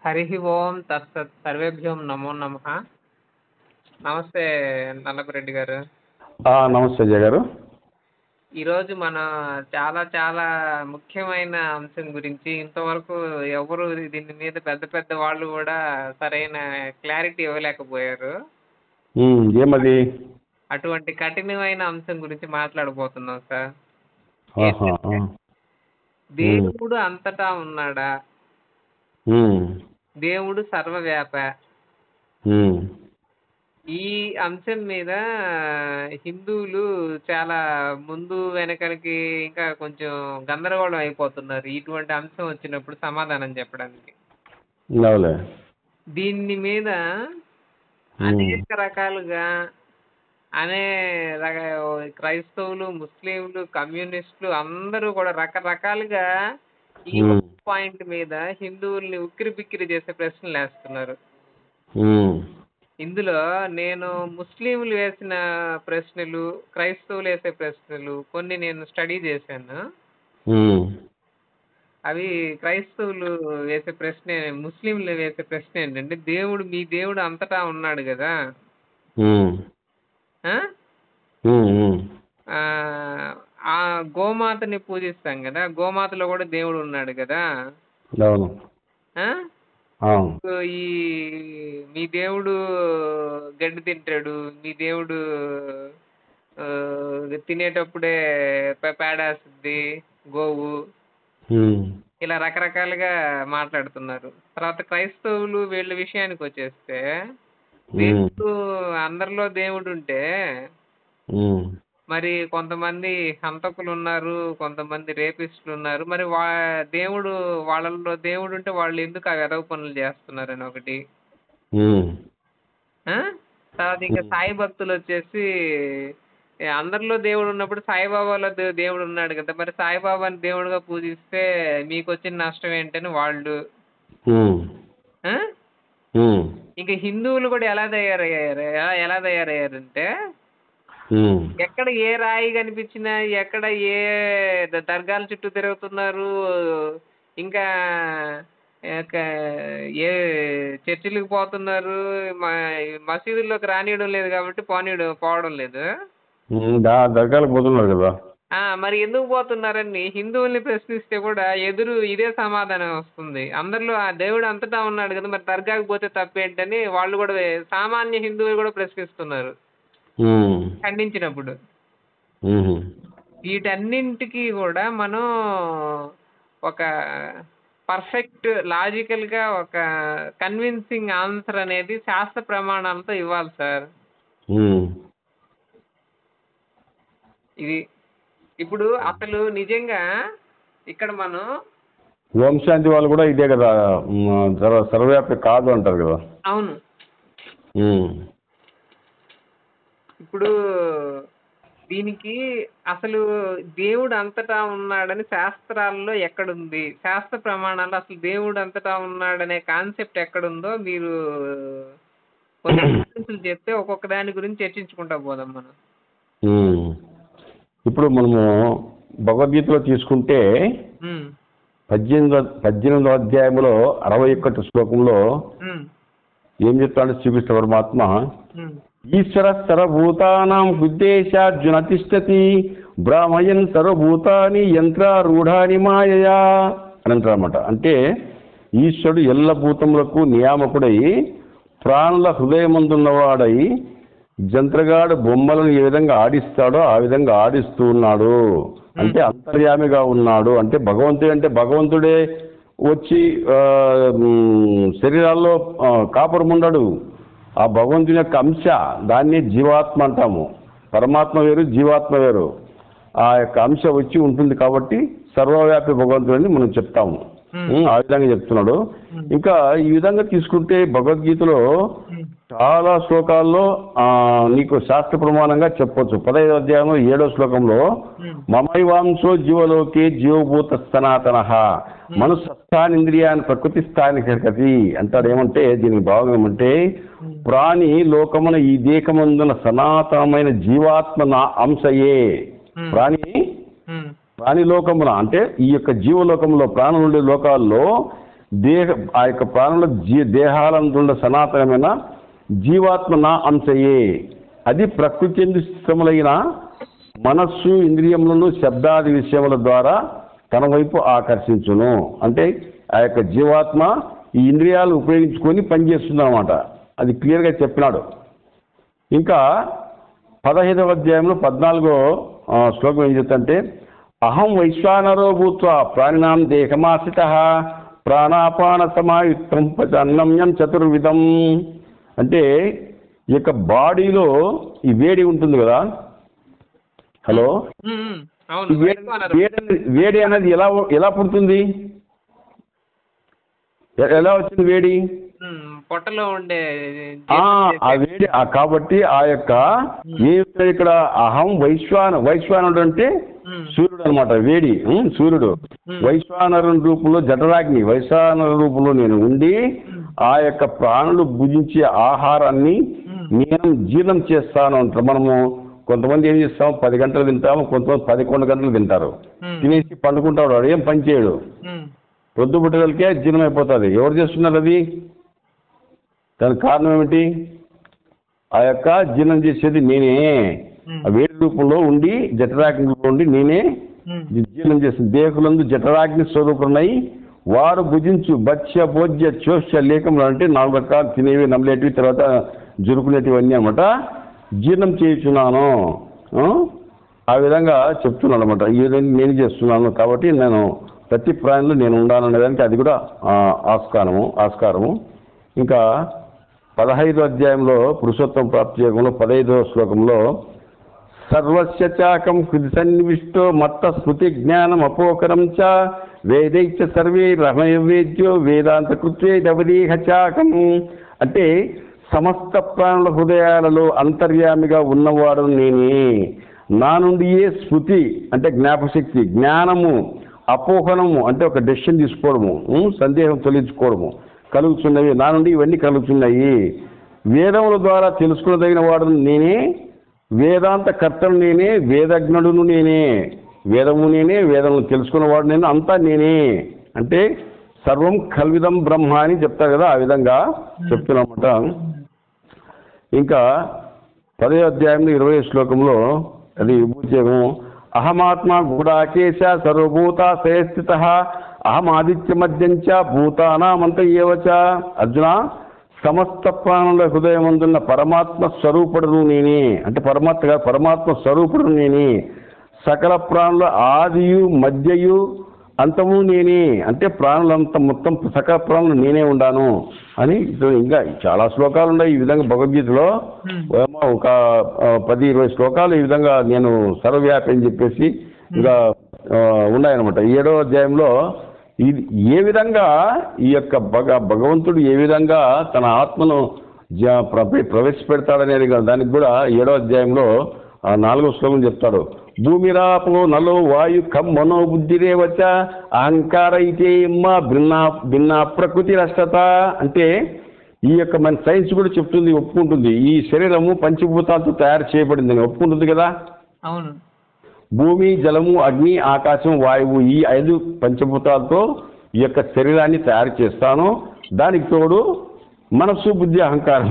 హరి ఓం తత్సత్ సర్వేభ్యోం నమో నమ నమస్తే నల్లపురెడ్డి గారు ఆ, నమస్తే అజయ్ గారు ఈరోజు మనం చాలా చాలా ముఖ్యమైన అంశం గురించి ఇంతవరకు ఎవరు దీని మీద పెద్ద పెద్ద వాళ్ళు కూడా సరైన క్లారిటీ ఇవ్వలేకపోయారు ఉమ్, ఏమది అటువంటి కఠినమైన అంశం గురించి మాట్లాడబోతున్నాం సార్ ఆహా, ఆ. దేవుడు అంతటా ఉన్నాడా ఉమ్, దేవుడు సర్వవ్యాప ఉమ్, ఈ అంశం మీద హిందువులు చాలా ముందు వెనకలకి ఇంకా కొంచెం గందరగోళం అయిపోతున్నారు ఇటువంటి అంశం వచ్చినప్పుడు సమాధానం చెప్పడానికి అవులే దీని మీద అనేక రకాలుగా అనే రక- క్రైస్తవులు ముస్లింలు కమ్యూనిస్టులు అందరూ కూడా రకరకాలుగా ఈ ఉమ్, పాయింట్ మీద హిందువుల్ని ఉక్కిరి బిక్కిరి చేసే ప్రశ్నలు వేస్తున్నారు ఉమ్, ఇందులో నేను ముస్లింలు వేసిన ప్రశ్నలు క్రైస్తవులు వేసే ప్రశ్నలు కొన్ని నేను స్టడీ చేశాను ఉమ్, అవి క్రైస్తవులు వేసే ప్రశ్న ముస్లింలు వేసే ప్రశ్న ఏంటంటే దేవుడు మీ దేవుడు అంతటా ఉన్నాడు కదా ఉమ్, ఆ? ఉమ్, ఉమ్, ఆ, ఆ గోమాతని పూజిస్తాం కదా గోమాతలో కూడా దేవుడు ఉన్నాడు కదా అవును ఆ? అవును సో ఈ మీ దేవుడు గడ్డి తింటాడు మీ దేవుడు ఆ, తినేటప్పుడే పే- పేడేస్తుంది గోవు ఉమ్, ఇలా రకరకాలుగా మాట్లాడుతున్నారు తర్వాత క్రైస్తవులు వీళ్ళ విషయానికి వచ్చేస్తే దేవుడు అందరిలో దేవుడు ఉంటే ఉమ్, మరి కొంతమంది హంతకులు ఉన్నారు కొంతమంది రేపిస్టులు ఉన్నారు మరి వా దేవుడు వాళ్ళలో దేవుడు ఉంటే వాళ్ళు ఎందుకు ఆ వెధవ పనులు చేస్తున్నారని ఒకటి ఉమ్, ఆ? తర్వాత ఇంకా సాయి భక్తులు వచ్చేసి ఏ, అందరిలో దేవుడు ఉన్నప్పుడు సాయిబాబాలో దే- దేవుడు ఉన్నాడు కదా మరి సాయిబాబాని దేవుడుగా పూజిస్తే మీకు వచ్చిన నష్టం ఏంటని వాళ్ళు ఉమ్, ఆ? ఉమ్, ఇంకా హిందువులు కూడా ఎలా తయారయ్యారు ఎలా ఎలా తయారయ్యారంటే ఉమ్, ఎక్కడ ఏ రాయి కనిపించినా ఎక్కడ ఏ ద- దర్గాల చుట్టూ తిరుగుతున్నారు ఇంకా ఎక్క- ఏ చర్చిలకు పోతున్నారు మ- మసీదుల్లోకి రానియడం లేదు కాబట్టి పోనీయడం పోవడం లేదు ఉమ్, దా దగ్గరకు పోతున్నారు కదా ఆ మరి ఎందుకు పోతున్నారని హిందువుల్ని ప్రశ్నిస్తే కూడా ఎదురు ఇదే సమాధానం వస్తుంది అందరిలో ఆ దేవుడు అంతటా ఉన్నాడు కదా మరి దర్గాకు పోతే తప్పేంటని వాళ్ళు కూడా సామాన్య హిందువులు కూడా ప్రశ్నిస్తున్నారు ఉమ్, ఖండించినప్పుడు ఉమ్, వీటన్నింటికి కూడా మనం ఒక పర్ఫెక్ట్ లాజికల్ గా ఒక కన్విన్సింగ్ ఆన్సర్ అనేది శాస్త్ర ప్రమాణాలతో ఇవ్వాలి సార్ ఉమ్, ఇది ఇప్పుడు అసలు నిజంగా ఇక్కడ మనం ఓం శాంతి వాళ్ళు కూడా ఇదే కదా ఉమ్, సర్వ సర్వవ్యాపి కాదు అంటారు కదా అవును ఉమ్, ఇప్పుడు దీనికి అసలు దేవుడు అంతటా ఉన్నాడని శాస్త్రాల్లో ఎక్కడుంది శాస్త్ర ప్రమాణాల్లో అసలు దేవుడు అంతటా ఉన్నాడనే కాన్సెప్ట్ ఎక్కడుందో మీరు కొన్ని references చెప్తే ఒక్కొక్క దాని గురించి చర్చించుకుంటా పోదాం మనం ఉమ్. ఇప్పుడు మనము భగవద్గీతలో తీసుకుంటే ఉమ్, పద్దెనిమిదో పద్దెనిమిదో అధ్యాయంలో అరవై ఒకటి శ్లోకంలో ఉమ్, ఏం చెప్తాడు శ్రీకృష్ణ పరమాత్మ ఉమ్, ఈశ్వర సర్వభూతానాం ఉద్దేశార్జున తిష్టతి బ్రాహ్మయన్ సర్వభూతాని యంత్రారూఢాని మాయయా అని అంటారన్నమాట అంటే ఈశ్వరుడు ఎల్ల భూతములకు నియామకుడై ప్రాణుల హృదయమందున్నవాడై జంత్రగాడు బొమ్మలను ఏ విధంగా ఆడిస్తాడో ఆ విధంగా ఆడిస్తూ ఉన్నాడు అంటే అంతర్యామిగా ఉన్నాడు అంటే భగవంతుడు అంటే భగవంతుడే వచ్చి ఆ, మ్, శరీరాల్లో ఆ, కాపురం ఉండడు ఆ భగవంతుని యొక్క అంశ దాన్ని జీవాత్మ అంటాము పరమాత్మ వేరు జీవాత్మ వేరు ఆ యొక్క అంశ వచ్చి ఉంటుంది కాబట్టి సర్వవ్యాపి భగవంతుడు అని మనం చెప్తాము ఉమ్, ఆ విధంగా చెప్తున్నాడు ఇంకా ఈ విధంగా తీసుకుంటే భగవద్గీతలో ఉమ్, చాలా శ్లోకాల్లో ఆ, నీకు శాస్త్ర ప్రమాణంగా చెప్పొచ్చు పదహైదు అధ్యాయంలో ఏడో శ్లోకంలో ఉమ్, మమైవాంశో జీవలోకే జీవభూత సనాతన మనస్స్థానింద్రియాన్ని ప్రకృతి స్థానికి గతి అంటాడు ఏమంటే దీనికి భాగం ఏమంటే ప్రాణి లోకమున ఈ దేకమందున సనాతనమైన జీవాత్మ నా అంశయే ఉమ్, ప్రాణి ఉమ్, ప్రాణి లోకమున అంటే ఈ యొక్క జీవలోకంలో ప్రాణం ఉండే లోకాల్లో దేహ ఆ యొక్క ప్రాణుల జీ దేహాలందున్న సనాతనమైన జీవాత్మ నా అంశయే అది ప్రకృతి ఎందు స్థితములైన మనస్సు ఇంద్రియములను శబ్దాది విషయముల ద్వారా తన వైపు ఆకర్షించును అంటే ఆ యొక్క జీవాత్మ ఈ ఇంద్రియాలు ఉపయోగించుకొని పనిచేస్తుంది అనమాట అది క్లియర్గా చెప్పినాడు ఇంకా పదహైదవ అధ్యాయంలో పద్నాలుగో ఆ, శ్లోకం ఏం చెప్తుంటే అహం వైశ్వానరో భూత్వ ప్రాణినాం దేహమాశ్రిత ప్రాణాపాన సమాయుక్తం పచన్నమ్యం చతుర్విధం అంటే ఈ యొక్క బాడీలో ఈ వేడి ఉంటుంది కదా హలో ఉమ్, ఉమ్, ఈ అవును వేడి వైశ్వానరు. వేడి అనేది- వేడి అనేది ఎలా ఎలా పుడుతుంది ఎ- ఎలా వచ్చింది వేడి ఉమ్, పొట్టలో ఉండే ఆ ఆ వేడి ఆ కాబట్టి ఆ యొక్క ఏమి ఇక్కడ అహం వైశ్వాన వైశ్వానుడు అంటే ఉమ్, సూర్యుడు అనమాట వేడి ఉం, సూర్యుడు వైశ్వానరు రూపంలో జఠరాగ్ని వైశ్వానర రూపంలో నేను ఉండి ఆ యొక్క ప్రాణులు భుజించే ఆహారాన్ని నేను జీర్ణం చేస్తాను అంటారు మనము కొంతమంది ఏం చేస్తాం పది గంటలు తింటాము కొంతమంది పదకొండు గంటలు తింటారు ఉమ్, తినేసి పండుకుంటాడు వాడు ఏం పని చేయడు ఉమ్, పొద్దు పుట్టగలికే జీర్ణం అయిపోతుంది ఎవరు చేస్తున్నారు అది దానికి కారణం ఏమిటి ఆ యొక్క జీర్ణం చేసేది నేనే ఆ వేడి రూపంలో ఉండి జఠరాగ్ని రూపంలో ఉండి నేనే ఉమ్, జీర్ణం చేస్తుంది దేహులందు జఠరాగ్ని స్వరూపులున్నాయి వారు భుజించు భక్ష్య భోజ్య చోష్య లేఖములు అంటే నాలుగు రకాలు తినేవి నమ్మలేటివి తర్వాత జురుకునేటివి అన్నీ అనమాట జీర్ణం చేయుచున్నాను ఆ? ఆ విధంగా చెప్తున్నాను అనమాట ఈ విధంగా నేను చేస్తున్నాను కాబట్టి నేను ప్రతి ప్రాణిలో నేను ఉండాను అనేదానికి అది కూడా ఆ, ఆస్కారము ఆస్కారము ఇంకా పదహైదు అధ్యాయంలో పురుషోత్తం ప్రాప్తి యోగంలో పదహైదో శ్లోకంలో సర్వస్య చాకం హృది సన్నివిష్టో మత్త స్మృతి జ్ఞానం అపోకరం చ వేదైచ సర్వే రమయవేద్యో వేదాంత కృత్వేదవదీహ చాకం అంటే సమస్త ప్రాణుల హృదయాలలో అంతర్యామిగా ఉన్నవాడు నేనే నా నుండియే స్మృతి అంటే జ్ఞాపశక్తి జ్ఞానము అపోహనము అంటే ఒక డెసిషన్ తీసుకోవడము ఉం, సందేహం తొలగించుకోవడము కలుగుతున్నవి నా నుండి ఇవన్నీ కలుగుతున్నాయి వేదముల ద్వారా తెలుసుకునదగిన వాడు నేనే వేదాంత కర్తను నేనే వేదజ్ఞుడును నేనే వేదము నేనే వేదమును తెలుసుకున్నవాడు నేను అంతా నేనే అంటే సర్వం కల్విదం బ్రహ్మ అని చెప్తారు కదా ఆ విధంగా చెప్తున్నమాట ఇంకా పదే అధ్యాయంలో ఇరవై శ్లోకంలో అది విభూత్యము అహమాత్మ గూఢాకేశ సర్వభూత స్థిత అహం ఆదిత్య మధ్యంచ భూతానామంత ఏవచ అర్జున సమస్త ప్రాణుల హృదయమందున్న పరమాత్మ స్వరూపుడును నేనే అంటే పరమాత్మ కాదు, పరమాత్మ స్వరూపుడు నేనే సకల ప్రాణుల ఆదియు మధ్యయు అంతము నేనే అంటే ప్రాణులంత మొత్తం సకల ప్రాణులు నేనే ఉండాను అని ఇది ఇంకా చాలా శ్లోకాలు ఉన్నాయి ఈ విధంగా భగవద్గీతలో ఏమో ఒక ఆ, పది ఇరవై శ్లోకాలు ఈ విధంగా నేను సర్వవ్యాపి అని చెప్పేసి ఇంకా ఆ, ఉన్నాయన్నమాట ఏడో అధ్యాయంలో ఇది ఏ విధంగా ఈ యొక్క భగ భగవంతుడు ఏ విధంగా తన ఆత్మను జ- ప్ర- ప్రవేశపెడతాడనేది కదా దానికి కూడా ఏడో అధ్యాయంలో ఆ నాలుగో శ్లోకం చెప్తాడు భూమిరాపో నలో వాయు కం మనోబుద్ధిరేవచ అహంకార ఇతే ఇమ్మ భిన్న భిన్న ప్రకృతి రష్టత అంటే ఈ యొక్క మన సైన్స్ కూడా చెప్తుంది ఒప్పుకుంటుంది ఈ శరీరము పంచభూతాలతో తయారు చేయబడింది అని ఒప్పుకుంటుంది కదా అవును భూమి జలము అగ్ని ఆకాశం వాయువు ఈ ఐదు పంచభూతాలతో ఈ యొక్క శరీరాన్ని తయారు చేస్తాను దానికి తోడు మనస్సు బుద్ధి అహంకారం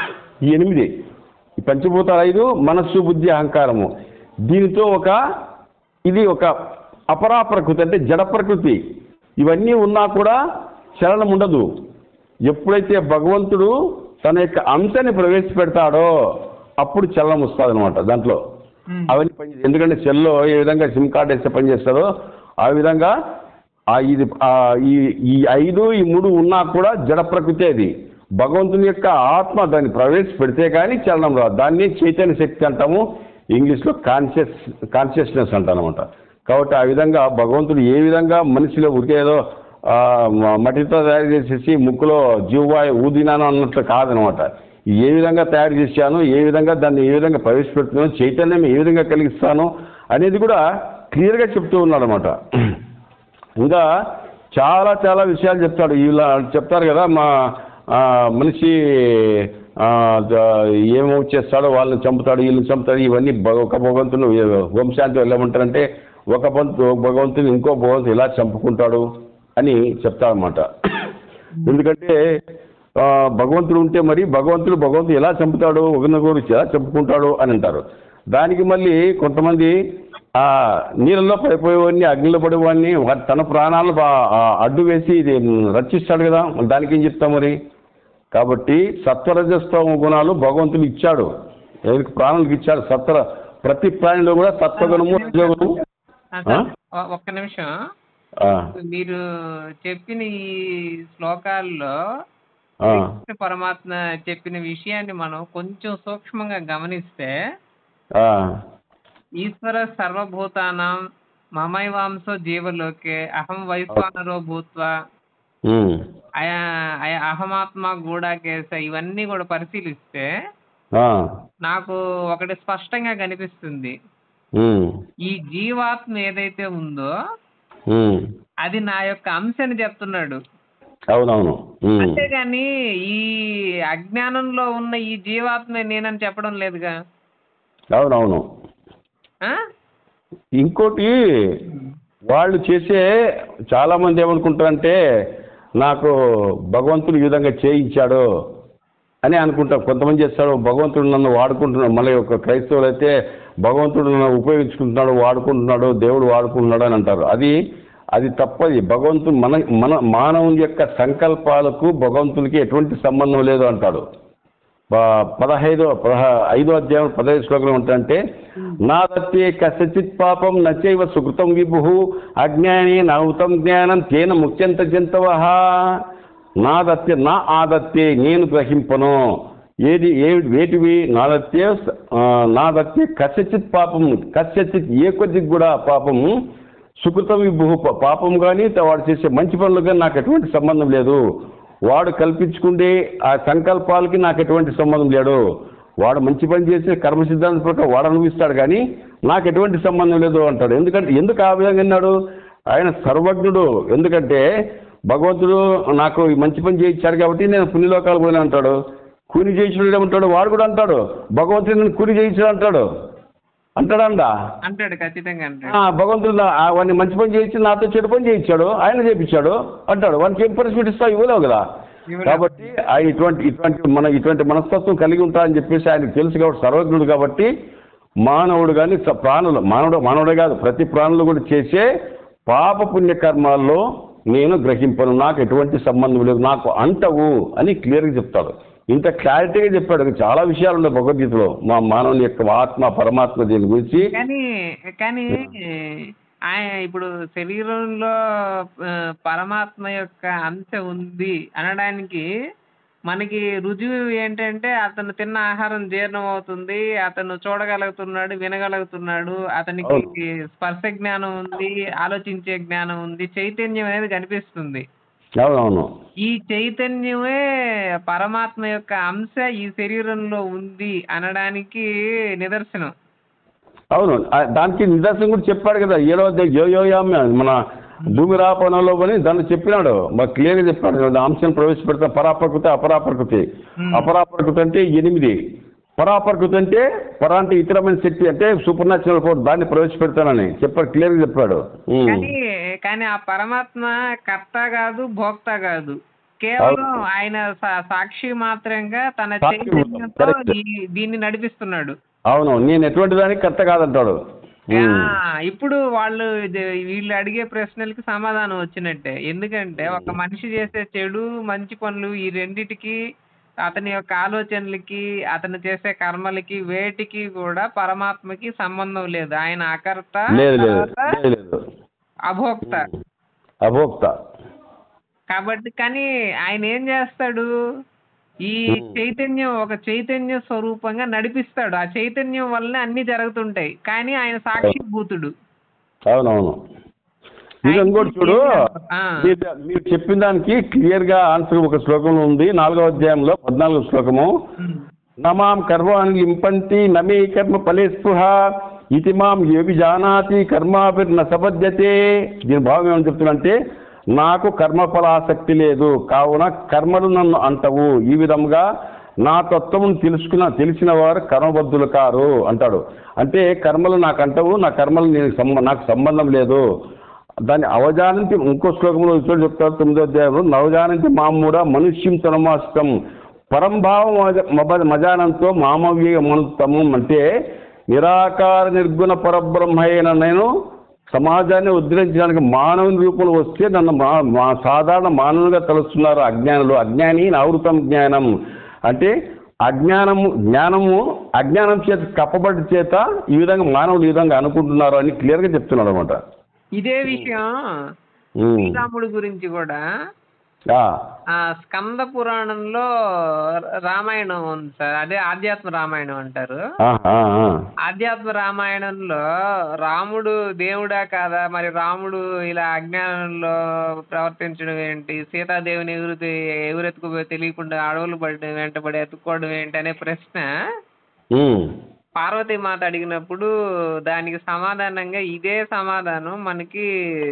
ఈ ఎనిమిది ఈ పంచభూతాలు ఐదు మనస్సు బుద్ధి అహంకారము దీనితో ఒక ఇది ఒక అపరా ప్రకృతి అంటే జడ ప్రకృతి ఇవన్నీ ఉన్నా కూడా చలనం ఉండదు ఎప్పుడైతే భగవంతుడు తన యొక్క అంశాన్ని ప్రవేశపెడతాడో అప్పుడు చలనం వస్తుంది అనమాట దాంట్లో ఉమ్, అవన్నీ పని ఎందుకంటే సెల్లో ఏ విధంగా సిమ్ కార్డ్ వేస్తే పనిచేస్తుందో ఆ విధంగా ఆ ఇది ఆ ఈ ఈ ఐదు ఈ మూడు ఉన్నా కూడా జడ ప్రకృతి అది భగవంతుని యొక్క ఆత్మ దాన్ని ప్రవేశపెడితే కానీ చలనం రాదు దాన్ని చైతన్య శక్తి అంటాము ఇంగ్లీష్లో కాన్షియస్ కాన్షియస్నెస్ అంటానమాట కాబట్టి ఆ విధంగా భగవంతుడు ఏ విధంగా మనిషిలో ఉరికేదో ఆ, మ- మట్టితో తయారు చేసేసి ముక్కులో జీవవాయు ఊదినాను అన్నట్లు కాదనమాట ఏ విధంగా తయారు చేశాను ఏ విధంగా దాన్ని ఏ విధంగా ప్రవేశపెడుతున్నాను చైతన్యం ఏ విధంగా కలిగిస్తాను అనేది కూడా క్లియర్గా చెప్తూ ఉన్నాడు అనమాట ఇంకా చాలా చాలా విషయాలు చెప్తాడు ఇలా చెప్తారు కదా మా ఆ, మనిషి ఆ, ద- ఏమో చేస్తాడో వాళ్ళని చంపుతాడు వీళ్ళని చంపుతాడు ఇవన్నీ భగ- ఒక భగవంతుని వంశాంతి వెళ్ళమంటారంటే ఒక పంతు భగవంతుని ఇంకో భగవంతుని ఇలా చంపుకుంటాడు అని చెప్తాడనమాట ఎందుకంటే ఆ, భగవంతుడు ఉంటే మరి భగవంతుడు భగవంతుడు ఎలా చంపుతాడు ఒకరినొకరు ఎలా చంపుకుంటాడు అని అంటారు దానికి మళ్ళీ కొంతమంది ఆ నీళ్ళలో పడిపోయేవాడిని అగ్నిలో పడేవాడిని వా- తన ప్రాణాలు బా- ఆ, అడ్డు వేసి ఇది రక్షిస్తాడు కదా మరి దానికి ఏం చెప్తాం మరి కాబట్టి సత్వరజస్తమ గుణాలు భగవంతుడు ఇచ్చాడు ఎవరికి ప్రాణులకు ఇచ్చాడు సత్వర ప్రతి ప్రాణిలో కూడా సత్వగుణము రజోగుణము ఆ, సార్, ఒ- ఒక్క నిమిషం ఆ, మీరు చెప్పిన ఈ శ్లోకాల్లో ఆ, కృష్ణ పరమాత్మ చెప్పిన విషయాన్ని మనం కొంచెం సూక్ష్మంగా గమనిస్తే ఆ, ఈశ్వర సర్వభూతానం మమైవాంసో జీవలోకే అహం వైశ్వానరో భూత్వా ఉమ్, అయ- అయ- అహమాత్మ గూఢాకేశ ఇవన్నీ కూడా పరిశీలిస్తే ఆ, నాకు ఒకటి స్పష్టంగా కనిపిస్తుంది ఉమ్, ఈ జీవాత్మ ఏదైతే ఉందో ఉమ్, అది నా యొక్క అంశని చెప్తున్నాడు అవునవును ఉమ్, అంతేగాని ఈ అజ్ఞానంలో ఉన్న ఈ జీవాత్మే నేనని చెప్పడం లేదుగా అవునవును ఆ? ఇంకోటి వాళ్ళు చేసే చాలా మంది ఏమనుకుంటారంటే నాకు భగవంతుడు ఈ విధంగా చేయించాడు అని అనుకుంటారు కొంతమంది చేస్తాడు భగవంతుడు నన్ను వాడుకుంటున్నాడు మళ్ళీ ఒక క్రైస్తవులు అయితే భగవంతుడు నన్ను ఉపయోగించుకుంటున్నాడు వాడుకుంటున్నాడు దేవుడు వాడుకుంటున్నాడు అని అంటారు అది అది తప్పది భగవంతుడు మన మన మానవుని యొక్క సంకల్పాలకు భగవంతునికి ఎటువంటి సంబంధం లేదు అంటాడు ప- పదహైదో పదహ ఐదో అధ్యాయం పదహైదు శ్లోకంలో ఉంటాయంటే నా దత్తే కసచిత్ పాపం నచైవ సుకృతం విభు అజ్ఞాని నౌతం జ్ఞానం తేన ముఖ్యంత జంతవ నా దత్తే నా ఆదత్తే నేను గ్రహింపను ఏది ఏ వేటివి నా దత్తే ఆ, నా దత్తే కసచిత్ పాపం కసచిత్ ఏ కొద్దికి కూడా పాపము సుకృతం విభు పాపం కానీ వాడు చేసే మంచి పనులు కానీ నాకు ఎటువంటి సంబంధం లేదు వాడు కల్పించుకుండే ఆ సంకల్పాలకి నాకు ఎటువంటి సంబంధం లేడు వాడు మంచి పని చేసే కర్మ సిద్ధాంత ప్రకారం వాడు అనుభవిస్తాడు కానీ నాకు ఎటువంటి సంబంధం లేదు అంటాడు ఎందుకంటే ఎందుకు ఆ విధంగా అన్నాడు ఆయన సర్వజ్ఞుడు ఎందుకంటే భగవంతుడు నాకు ఈ మంచి పని చేయించాడు కాబట్టి నేను పుణ్యలోకాలు పోయినా అంటాడు కూలి చేయించడం ఏమంటాడు వాడు కూడా అంటాడు భగవంతుడు నేను కూలి చేయించాడు అంటాడు అంటాడా అంటాడు ఖచ్చితంగా అంటాడు ఆ, భగవంతుడు నా- ఆ వాడిని మంచి పని చేయించి నాతో చెడు పని చేయించాడు ఆయన చేయించాడు అంటాడు వానికి ఏం పనిష్మెంట్ ఇస్తావు ఇవ్వలేవు కదా ఇవ్వలేవు. కాబట్టి ఆయన ఇటువంటి ఇటువంటి మన ఇటువంటి మనస్తత్వం కలిగి ఉంటాడని చెప్పేసి ఆయనకు తెలుసు కాబట్టి సర్వజ్ఞుడు కాబట్టి మానవుడు కానీ స- ప్రాణులు మానవుడు మానవుడే కాదు ప్రతి ప్రాణులు కూడా చేసే పాప పుణ్య కర్మాల్లో నేను గ్రహింపను నాకు ఎటువంటి సంబంధం లేదు నాకు అంటవు అని క్లియర్గా చెప్తాడు ఇంత క్లారిటీగా చెప్పాడు చాలా విషయాలు ఉన్నాయి భగవద్గీతలో మా మానవుని యొక్క ఆత్మ పరమాత్మ దీని గురించి కానీ కానీ ఆయన ఇప్పుడు శరీరంలో ఆ, పరమాత్మ యొక్క అంశ ఉంది అనడానికి మనకి రుజువు ఏంటంటే అతను తిన్న ఆహారం జీర్ణం అవుతుంది అతను చూడగలుగుతున్నాడు వినగలుగుతున్నాడు అతనికి స్పర్శ జ్ఞానం ఉంది ఆలోచించే జ్ఞానం ఉంది చైతన్యం అనేది కనిపిస్తుంది అవునవును ఈ చైతన్యమే పరమాత్మ యొక్క అంశ ఈ శరీరంలో ఉంది అనడానికి నిదర్శనం అవును ఆ దానికి నిదర్శనం కూడా చెప్పాడు కదా ఏడో అధ్యాయం యోయోయామ్య మన భూమి రాపణలో అని దాన్ని చెప్పినాడు మాకు క్లియర్గా చెప్పాడు కదా, అంశం ప్రవేశపెడతా పరాప్రకృతి అపరాప్రకృతి Hmm. అపరాప్రకృతి అంటే ఎనిమిది పరాప్రకృతి అంటే పరా అంటే ఇతరమైన శక్తి అంటే సూపర్ న్యాచురల్ పవర్ దాన్ని ప్రవేశపెడతానని చెప్పాడు క్లియర్గా చెప్పాడు ఉమ్. కానీ కానీ ఆ పరమాత్మ కర్త కాదు భోక్త కాదు కేవలం ఆయన సా- సాక్షి మాత్రంగా తన సాక్షి చైతన్యంతో correct. ఈ- దీన్ని నడిపిస్తున్నాడు అవును నేను ఎటువంటి దానికి కర్త కాదంటాడు ఆ, ఉమ్. ఇప్పుడు వాళ్ళు ఇది- వీళ్ళు అడిగే ప్రశ్నలకి సమాధానం వచ్చినట్టే ఎందుకంటే ఒక మనిషి చేసే చెడు మంచి పనులు ఈ రెండిటికి అతని యొక్క ఆలోచనలకి అతను చేసే కర్మలకి వేటికి కూడా పరమాత్మకి సంబంధం లేదు ఆయన అకర్త లేదు లేదు తర్వాత లేదు లేదు అభోక్త అభోక్త కాబట్టి కానీ ఆయన ఏం చేస్తాడు ఈ Hmm. చైతన్యం ఒక చైతన్య స్వరూపంగా నడిపిస్తాడు ఆ చైతన్యం వల్లనే అన్ని జరుగుతుంటాయి కానీ ఆయన సాక్షిభూతుడు అవునవును ఇది ఇంకోటి చూడు ఆ. మీరు- మీరు చెప్పిన దానికి క్లియర్ గా ఆన్సర్ ఒక శ్లోకంలో ఉంది నాలుగో అధ్యాయంలో పద్నాలుగో శ్లోకము ఉమ్. నమాం కర్మాన్ని లింపంతి నమే కర్మ ఫలే స్పృహ ఇది మాం ఏవి జానాతి కర్మాభిర్న సబద్యతే దీని భావం ఏమని చెప్తున్నంటే నాకు కర్మఫలాసక్తి లేదు కావున కర్మలు నన్ను అంటవు ఈ విధంగా నా తత్వమును తెలుసుకున్న తెలిసిన వారు కర్మబద్ధులు కారు అంటాడు అంటే కర్మలు నాకు అంటవు నా కర్మలు నేను సంబ నాకు సంబంధం లేదు దాన్ని అవజానంతి ఇంకో శ్లోకంలో ఇతరులు చెప్తారు తొమ్మిదో అధ్యాయంలో నవజానంతి మామూడ మనుష్యం తనమాస్తం పరంభావం మజ- మజానంతో మామవ్య మనుత్తమం అంటే నిరాకార నిర్గుణ పరబ్రహ్మ అయిన నేను సమాజాన్ని ఉద్ధరించడానికి మానవుని రూపంలో వస్తే నన్ను మా మా సాధారణ మానవునిగా తలుస్తున్నారు అజ్ఞానులు అజ్ఞాని ఆవృతం జ్ఞానం అంటే అజ్ఞానము జ్ఞానము అజ్ఞానం చేత కప్పబడి చేత ఈ విధంగా మానవులు ఈ విధంగా అనుకుంటున్నారు అని క్లియర్గా చెప్తున్నాడు అనమాట ఇదే విషయం శ్రీరాముడి గురించి కూడా ఆ స్కంద పురాణంలో రామాయణం ఉంది సార్ అదే ఆధ్యాత్మ రామాయణం అంటారు ఆధ్యాత్మ రామాయణంలో రాముడు దేవుడా కాదా మరి రాముడు ఇలా అజ్ఞానంలో ప్రవర్తించడం ఏంటి సీతాదేవిని ఎగురు ఎగురెత్తుకు తెలియకుండా అడవులు పడి వెంటబడి ఎత్తుకోవడం ఏంటి అనే ప్రశ్న పార్వతీ మాత అడిగినప్పుడు దానికి సమాధానంగా ఇదే సమాధానం మనకి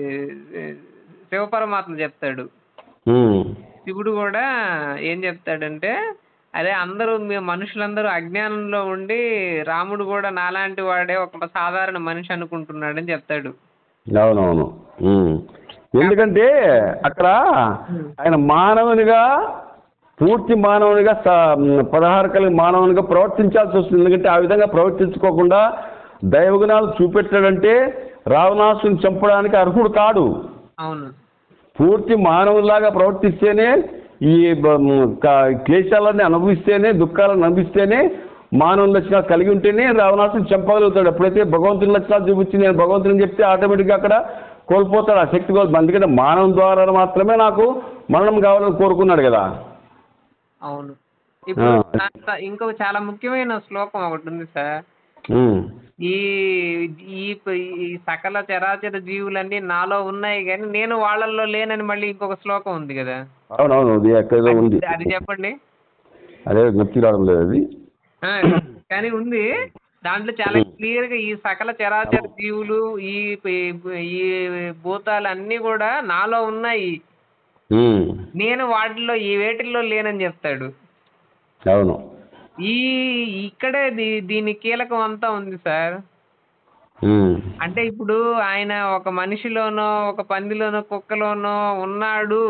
శివపరమాత్మ చెప్తాడు శివుడు కూడా ఏం చెప్తాడంటే అదే అందరూ మీ మనుషులందరూ అజ్ఞానంలో ఉండి రాముడు కూడా నాలాంటి వాడే ఒక సాధారణ మనిషి అనుకుంటున్నాడని చెప్తాడు అవునవును ఉమ్. ఎందుకంటే అక్కడ ఆయన మానవునిగా పూర్తి మానవునిగా స- పదహారు కలిగి మానవునిగా ప్రవర్తించాల్సి వస్తుంది ఎందుకంటే ఆ విధంగా ప్రవర్తించుకోకుండా దైవగుణాలు చూపెట్టాడంటే రావణాసుని చంపడానికి అర్హుడు కాడు అవును పూర్తి మానవులాగా ప్రవర్తిస్తేనే ఈ బ- మ్, క- క్లేశాలన్నీ అనుభవిస్తేనే దుఃఖాలను అనుభవిస్తేనే మానవుని లక్షణాలు కలిగి ఉంటేనే రావణాసుని చంపగలుగుతాడు ఎప్పుడైతే భగవంతుని లక్షణాలు చూపించి నేను భగవంతుని చెప్తే ఆటోమేటిక్గా అక్కడ కోల్పోతాడు ఆ శక్తి కోల్పో అందుకని మానవం ద్వారా మాత్రమే నాకు మరణం కావాలని కోరుకున్నాడు కదా అవును ఇప్పుడు ఆ. దాంట్లో ఇంకొక చాలా ముఖ్యమైన శ్లోకం ఒకటి ఉంది సార్ ఉమ్. ఈ ఈ ఈ సకల చరాచర జీవులన్నీ నాలో ఉన్నాయి కానీ నేను వాళ్ళల్లో లేనని మళ్ళీ ఇంకొక శ్లోకం ఉంది కదా అవునవును అది ఎక్కడో ఉంది అది చెప్పండి అదే నొప్పి రావడం లేదు అది ఆ, కానీ ఉంది దాంట్లో చాలా క్లియర్ గా ఈ సకల చరాచర జీవులు ఈ ఈ భూతాలు అన్నీ కూడా నాలో ఉన్నాయి ఉమ్. నేను వాటిల్లో ఈ వేటిల్లో లేనని చెప్తాడు అవును ఈ ఇక్కడే దీ- దీని కీలకం అంతా ఉంది సార్ ఉమ్. అంటే ఇప్పుడు ఆయన ఒక మనిషిలోనో ఒక పందిలోనో కుక్కలోనో ఉన్నాడు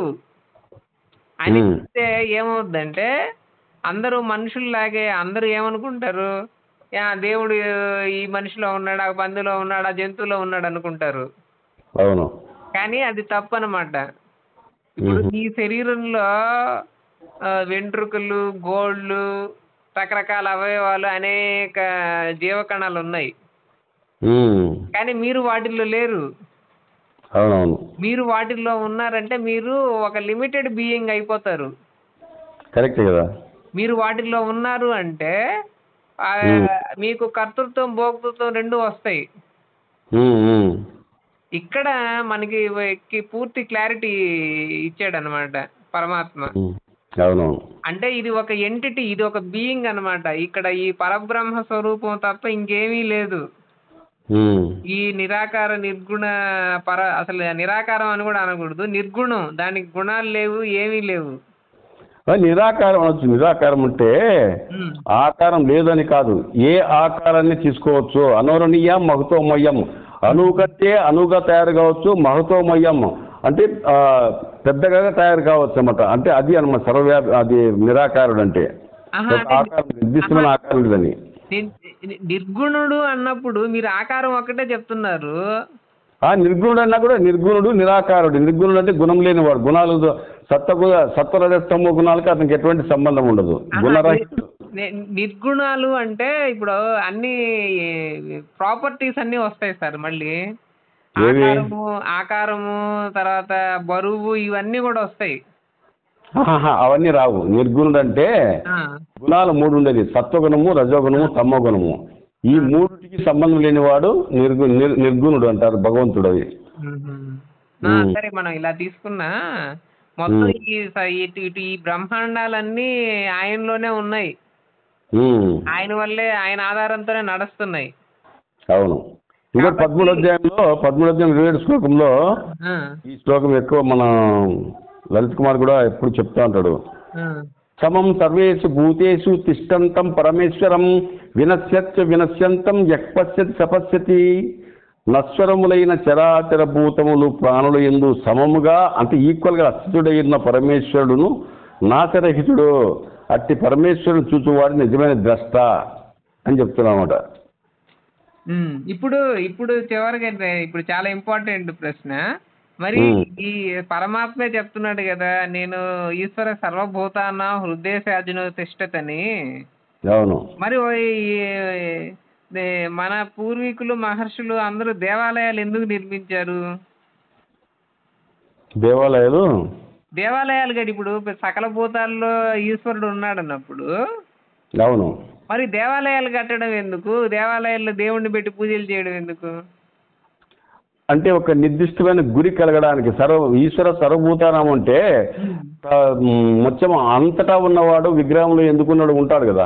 అని Hmm. చెప్తే ఏమవుద్దంటే అందరూ మనుషుల్లాగే అందరూ ఏమనుకుంటారు యా దేవుడు ఈ మనిషిలో ఉన్నాడు ఆ పందిలో ఉన్నాడు ఆ జంతువులో ఉన్నాడు అనుకుంటారు అవును కానీ అది తప్పు అనమాట ఇప్పుడు Mhm. ఈ శరీరంలో ఆ, వెంట్రుకలు గోళ్ళు రకరకాల అవయవాలు అనేక జీవకణాలు ఉన్నాయి ఉమ్. కానీ మీరు వాటిల్లో లేరు అవునవును మీరు వాటిల్లో ఉన్నారంటే మీరు ఒక లిమిటెడ్ బీయింగ్ అయిపోతారు కరెక్ట్ కదా మీరు వాటిల్లో ఉన్నారు అంటే ఆ, Hmm. మీకు కర్తృత్వం భోక్తృత్వం రెండు వస్తాయి ఉమ్, ఉమ్. ఇక్కడ మనకి కి పూర్తి క్లారిటీ ఇచ్చాడు అనమాట పరమాత్మ ఉమ్. అవునవును అంటే ఇది ఒక ఎంటిటీ ఇది ఒక బీయింగ్ అన్నమాట ఇక్కడ ఈ పరబ్రహ్మ స్వరూపం తప్ప ఇంకేమీ లేదు ఉమ్. ఈ నిరాకార నిర్గుణ పర అసలు నిరాకారం అని కూడా అనకూడదు నిర్గుణం దానికి గుణాలు లేవు ఏమీ లేవు అది నిరాకారం అనొచ్చు నిరాకారం అంటే ఉమ్. ఆకారం లేదని కాదు ఏ ఆకారాన్ని తీసుకోవచ్చు అనోరణీయం మహతోమయం అణువు కంటే అణువుగా తయారు కావచ్చు మహతోమయం అంటే ఆ, పెద్దగా తయారు కావచ్చు అన్నమాట అంటే అది అనమాట సర్వవ్యాపి అది నిరాకారుడు అంటే ఆహా, ఒక ఆకారం నిర్దిష్టమైన ఆకారం లేదని ని- నిర్గుణుడు అన్నప్పుడు మీరు ఆకారం ఒక్కటే చెప్తున్నారు ఆ నిర్గుణుడు అన్నా కూడా నిర్గుణుడు నిరాకారుడు నిర్గుణుడు అంటే గుణం లేనివాడు గుణాలు సత్వ సత్వరజస్తమ గుణాలకు అతనికి ఎటువంటి సంబంధం ఉండదు ఆహా, గుణరహితుడు ని- నిర్గుణాలు అంటే ఇప్పుడు అన్ని ప్రాపర్టీస్ అన్ని వస్తాయి సార్ మళ్ళీ ఏవి? ఆకారము ఆకారము తర్వాత బరువు ఇవన్నీ కూడా వస్తాయి ఆహాహా, అవన్నీ రావు నిర్గుణుడు అంటే ఆ, గుణాలు మూడు ఉండేది సత్వగుణము రజోగుణము తమోగుణము ఈ మూడిటికి సంబంధం లేనివాడు నిర్గు నిర్- నిర్గుణుడు అంటారు భగవంతుడు అది మ్మ్. ఆ, మ్మ్. సరే మనం ఇలా తీసుకున్నా మొత్తం ఈ స- ఇటు ఇటు ఈ బ్రహ్మాండాలన్నీ ఆయనలోనే ఉన్నాయి ఉమ్, ఆయన వల్లే ఆయన ఆధారంతోనే నడుస్తున్నాయి అవును ఇంకా పదమూడు అధ్యాయంలో పదమూడు అధ్యాయం ఇరవై ఏడు శ్లోకంలో ఆ, ఈ శ్లోకం ఎక్కువ మన లలిత్ కుమార్ కూడా ఎప్పుడు చెప్తా ఉంటాడు ఆ, సమం సర్వేషు భూతేషు తిష్టంతం పరమేశ్వరం వినశ్యత్ వినశ్యంతం యః పశ్యతి సపశ్యతి నశ్వరములైన చరాచర భూతములు ప్రాణులు ఎందు సమముగా అంటే ఈక్వల్గా అచ్యుతుడైన పరమేశ్వరుడును నాశరహితుడు అట్టి పరమేశ్వరుడు చూచువాడు నిజమైన ద్రష్ట అని చెప్తున్నమాట ఉమ్, ఇప్పుడు ఇప్పుడు చివరికి అయితే ఇప్పుడు చాలా ఇంపార్టెంట్ ప్రశ్న మరి ఉమ్. ఈ పరమాత్మే చెప్తున్నాడు కదా నేను ఈశ్వర సర్వభూతాన హృదయ తిష్టతని అవును మరి ఓ ఈ- దే- మన పూర్వీకులు మహర్షులు అందరూ దేవాలయాలు ఎందుకు నిర్మించారు దేవాలయాలు దేవాలయాలు గడి ఇప్పుడు సకల భూతాల్లో ఈశ్వరుడు ఉన్నాడు అన్నప్పుడు అవును మరి దేవాలయాలు కట్టడం ఎందుకు దేవాలయాల్లో దేవుణ్ణి పెట్టి పూజలు చేయడం ఎందుకు అంటే ఒక నిర్దిష్టమైన గురి కలగడానికి సర్వ ఈశ్వర సర్వభూతానం అంటే ఆ, మ్, మొత్తం అంతటా ఉన్నవాడు విగ్రహంలో ఎందుకున్నాడు ఉంటాడు కదా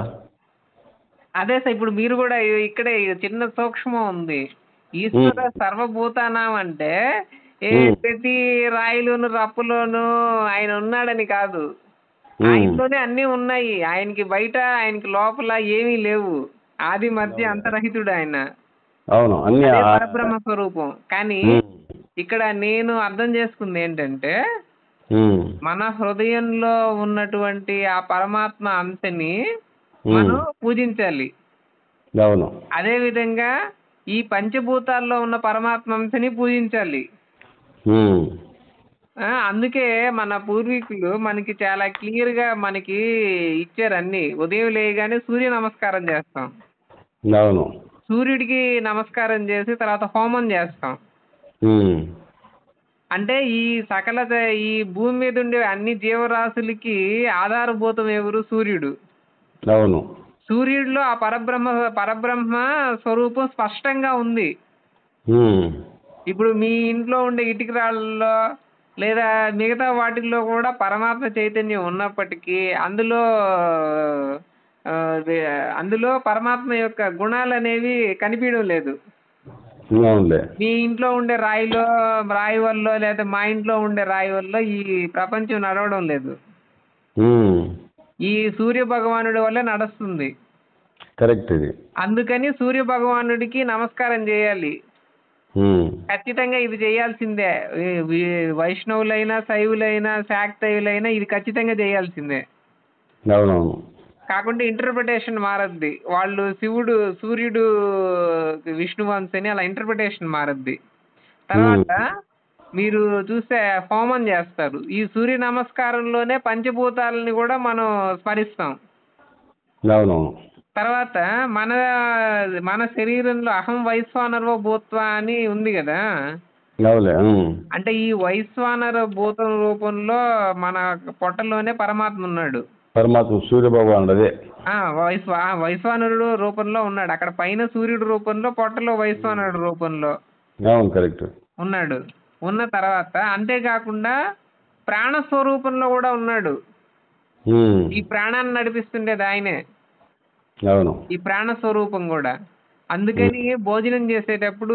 అదే సార్ ఇప్పుడు మీరు కూడా ఇ- ఇక్కడే ఈ చిన్న సూక్ష్మం ఉంది ఈశ్వర సర్వభూతానం అంటే ఏ ఉమ్. ప్రతి రాయిలోను రప్పులోను ఆయన ఉన్నాడని కాదు ఉమ్. ఆయనలోనే అన్ని ఉన్నాయి ఆయనకి బయట ఆయనకి లోపల ఏమీ లేవు ఆది మధ్య అంతరహితుడు ఆయన అవును అన్ని అదే ఆ- పరబ్రహ్మ స్వరూపం కానీ ఉమ్. ఇక్కడ నేను అర్థం చేసుకుంది ఏంటంటే ఉమ్. మన హృదయంలో ఉన్నటువంటి ఆ పరమాత్మ అంశని ఉమ్. మనం పూజించాలి అవును అదే విధంగా ఈ పంచభూతాల్లో ఉన్న పరమాత్మ అంశని పూజించాలి ఉమ్. ఆ, అందుకే మన పూర్వీకులు మనకి చాలా క్లియర్ గా మనకి ఇచ్చారు అన్ని ఉదయం లేయగానే సూర్య నమస్కారం చేస్తాం అవును సూర్యుడికి నమస్కారం చేసి తర్వాత హోమం చేస్తాం ఉమ్. అంటే ఈ సకల జ- ఈ భూమి మీద ఉండే అన్ని జీవరాశులకి ఆధారభూతం ఎవరు సూర్యుడు అవును సూర్యుడిలో ఆ పరబ్రహ్మ పరబ్రహ్మ స్వరూపం స్పష్టంగా ఉంది ఉమ్. ఇప్పుడు మీ ఇంట్లో ఉండే ఇటుక రాళ్ళలో లేదా మిగతా వాటిల్లో కూడా పరమాత్మ చైతన్యం ఉన్నప్పటికీ అందులో ఆ, వే- అందులో పరమాత్మ యొక్క గుణాలు అనేవి కనిపించడం లేదు అవునులే మీ ఇంట్లో ఉండే రాయిలో రాయి వల్ల లేదా మా ఇంట్లో ఉండే రాయి వల్ల ఈ ప్రపంచం నడవడం లేదు ఉమ్. ఈ సూర్య భగవానుడి వల్లే నడుస్తుంది కరెక్ట్ ఇది అందుకని సూర్య భగవానుడికి నమస్కారం చేయాలి ఉమ్. ఖచ్చితంగా ఇది చేయాల్సిందే ఈ- ఈ వైష్ణవులైనా శైవులైనా శాక్తయులైనా ఇది ఖచ్చితంగా చేయాల్సిందే అవునవును కాకుంటే ఇంటర్ప్రిటేషన్ మారద్ది వాళ్ళు శివుడు సూర్యుడు విష్ణువంశ అని అలా ఇంటర్ప్రిటేషన్ మారద్ది తర్వాత మీరు చూస్తే హోమం చేస్తారు ఈ సూర్య నమస్కారంలోనే పంచభూతాలని కూడా మనం స్మరిస్తాం అవునవును తర్వాత మన మన శరీరంలో అహం వైశ్వానర్వ భూత్వ అని ఉంది కదా అవులే ఉమ్. అంటే ఈ వైశ్వానర భూతం రూపంలో మన పొట్టలోనే పరమాత్మ ఉన్నాడు పరమాత్మ సూర్య భగవానుడు అదే ఆ వైశ్వ ఆ వైశ్వానరుడు రూపంలో ఉన్నాడు అక్కడ పైన సూర్యుడు రూపంలో పొట్టలో వైశ్వానరుడు రూపంలో అవును కరెక్ట్ ఉన్నాడు ఉన్న తర్వాత అంతేకాకుండా ప్రాణ స్వరూపంలో కూడా ఉన్నాడు ఉమ్. ఈ ప్రాణాన్ని నడిపిస్తుండేది ఆయనే అవును ఈ ప్రాణ స్వరూపం కూడా అందుకని భోజనం చేసేటప్పుడు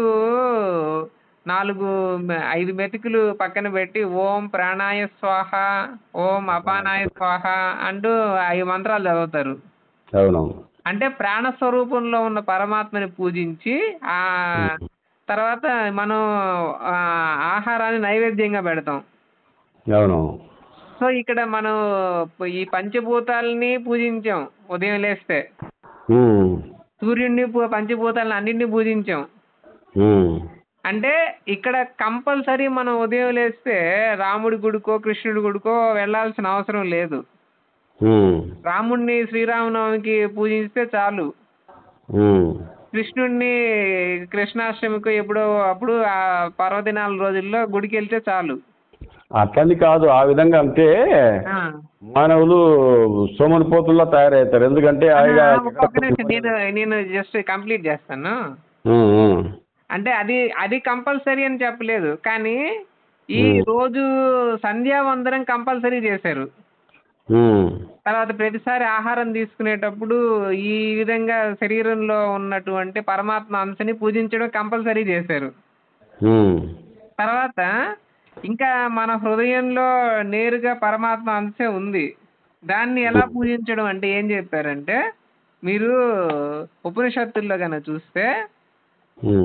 నాలుగు మె- ఐదు మెతుకులు పక్కన పెట్టి ఓం ప్రాణాయ స్వాహ ఓం అపానాయ స్వాహ అంటూ ఐదు మంత్రాలు చదువుతారు అవునవును అంటే ప్రాణ స్వరూపంలో ఉన్న పరమాత్మని పూజించి ఆ తర్వాత మనం ఆ ఆహారాన్ని నైవేద్యంగా పెడతాం అవునవును సో ఇక్కడ మనం ఈ పంచభూతాలని పూజించాం ఉదయం లేస్తే ఉమ్. సూర్యుడిని పూ- పంచభూతాలను అన్నింటినీ పూజించాం ఉమ్. అంటే ఇక్కడ కంపల్సరీ మనం ఉదయం లేస్తే రాముడి గుడికో కృష్ణుడి గుడికో వెళ్ళాల్సిన అవసరం లేదు ఉమ్. రాముడిని శ్రీరామనవమికి పూజిస్తే చాలు ఉమ్. కృష్ణుడిని కృష్ణాష్టమికి ఎప్పుడో అప్పుడు ఆ పర్వదినాల రోజుల్లో గుడికి వెళ్తే చాలు అట్లని కాదు ఆ విధంగా అంటే మానవులు సోమరిపోతుల్లా తయారవుతారు ఎందుకంటే ఆయన ఒక్కొక్క నిమిషం నేను నేను జస్ట్ కంప్లీట్ చేస్తాను ఉమ్, ఉమ్. అంటే అది అది కంపల్సరీ అని చెప్పలేదు కానీ ఈ రోజు సంధ్యావందనం కంపల్సరీ చేశారు ఉమ్. తర్వాత ప్రతిసారి ఆహారం తీసుకునేటప్పుడు ఈ విధంగా శరీరంలో ఉన్నటువంటి పరమాత్మ అంశని పూజించడం కంపల్సరీ చేశారు ఉమ్. తర్వాత ఇంకా మన హృదయంలో నేరుగా పరమాత్మ అంశే ఉంది దాన్ని ఎలా పూజించడం అంటే ఏం చెప్పారంటే మీరు ఉపనిషత్తుల్లో కనుక చూస్తే ఉమ్.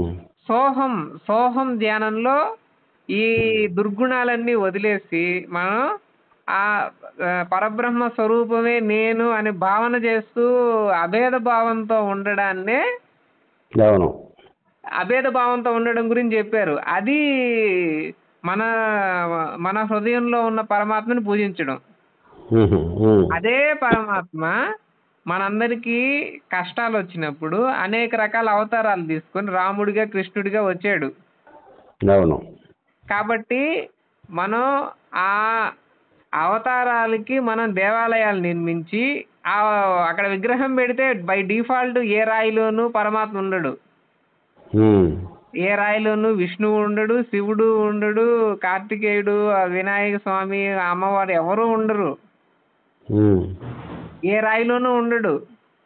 సోహం సోహం ధ్యానంలో ఈ దుర్గుణాలన్నీ వదిలేసి మనం ఆ ఆ, పరబ్రహ్మ స్వరూపమే నేను అని భావన చేస్తూ అభేద భావంతో ఉండడాన్నే అవును అభేద భావంతో ఉండడం గురించి చెప్పారు అది మన మన హృదయంలో ఉన్న పరమాత్మని పూజించడం ఉహు, ఉమ్. అదే పరమాత్మ మనందరికీ కష్టాలు వచ్చినప్పుడు అనేక రకాల అవతారాలు తీసుకొని రాముడిగా కృష్ణుడిగా వచ్చాడు అవును కాబట్టి మనం ఆ అవతారాలకి మనం దేవాలయాలు నిర్మించి ఆ అక్కడ విగ్రహం పెడితే బై డిఫాల్ట్ ఏ రాయిలోనూ పరమాత్మ ఉండడు ఉమ్. ఏ రాయిలోనూ విష్ణువు ఉండడు శివుడు ఉండడు కార్తికేయుడు ఆ వినాయక స్వామి అమ్మవారు ఎవరు ఉండరు ఉమ్. ఏ రాయిలోనూ ఉండడు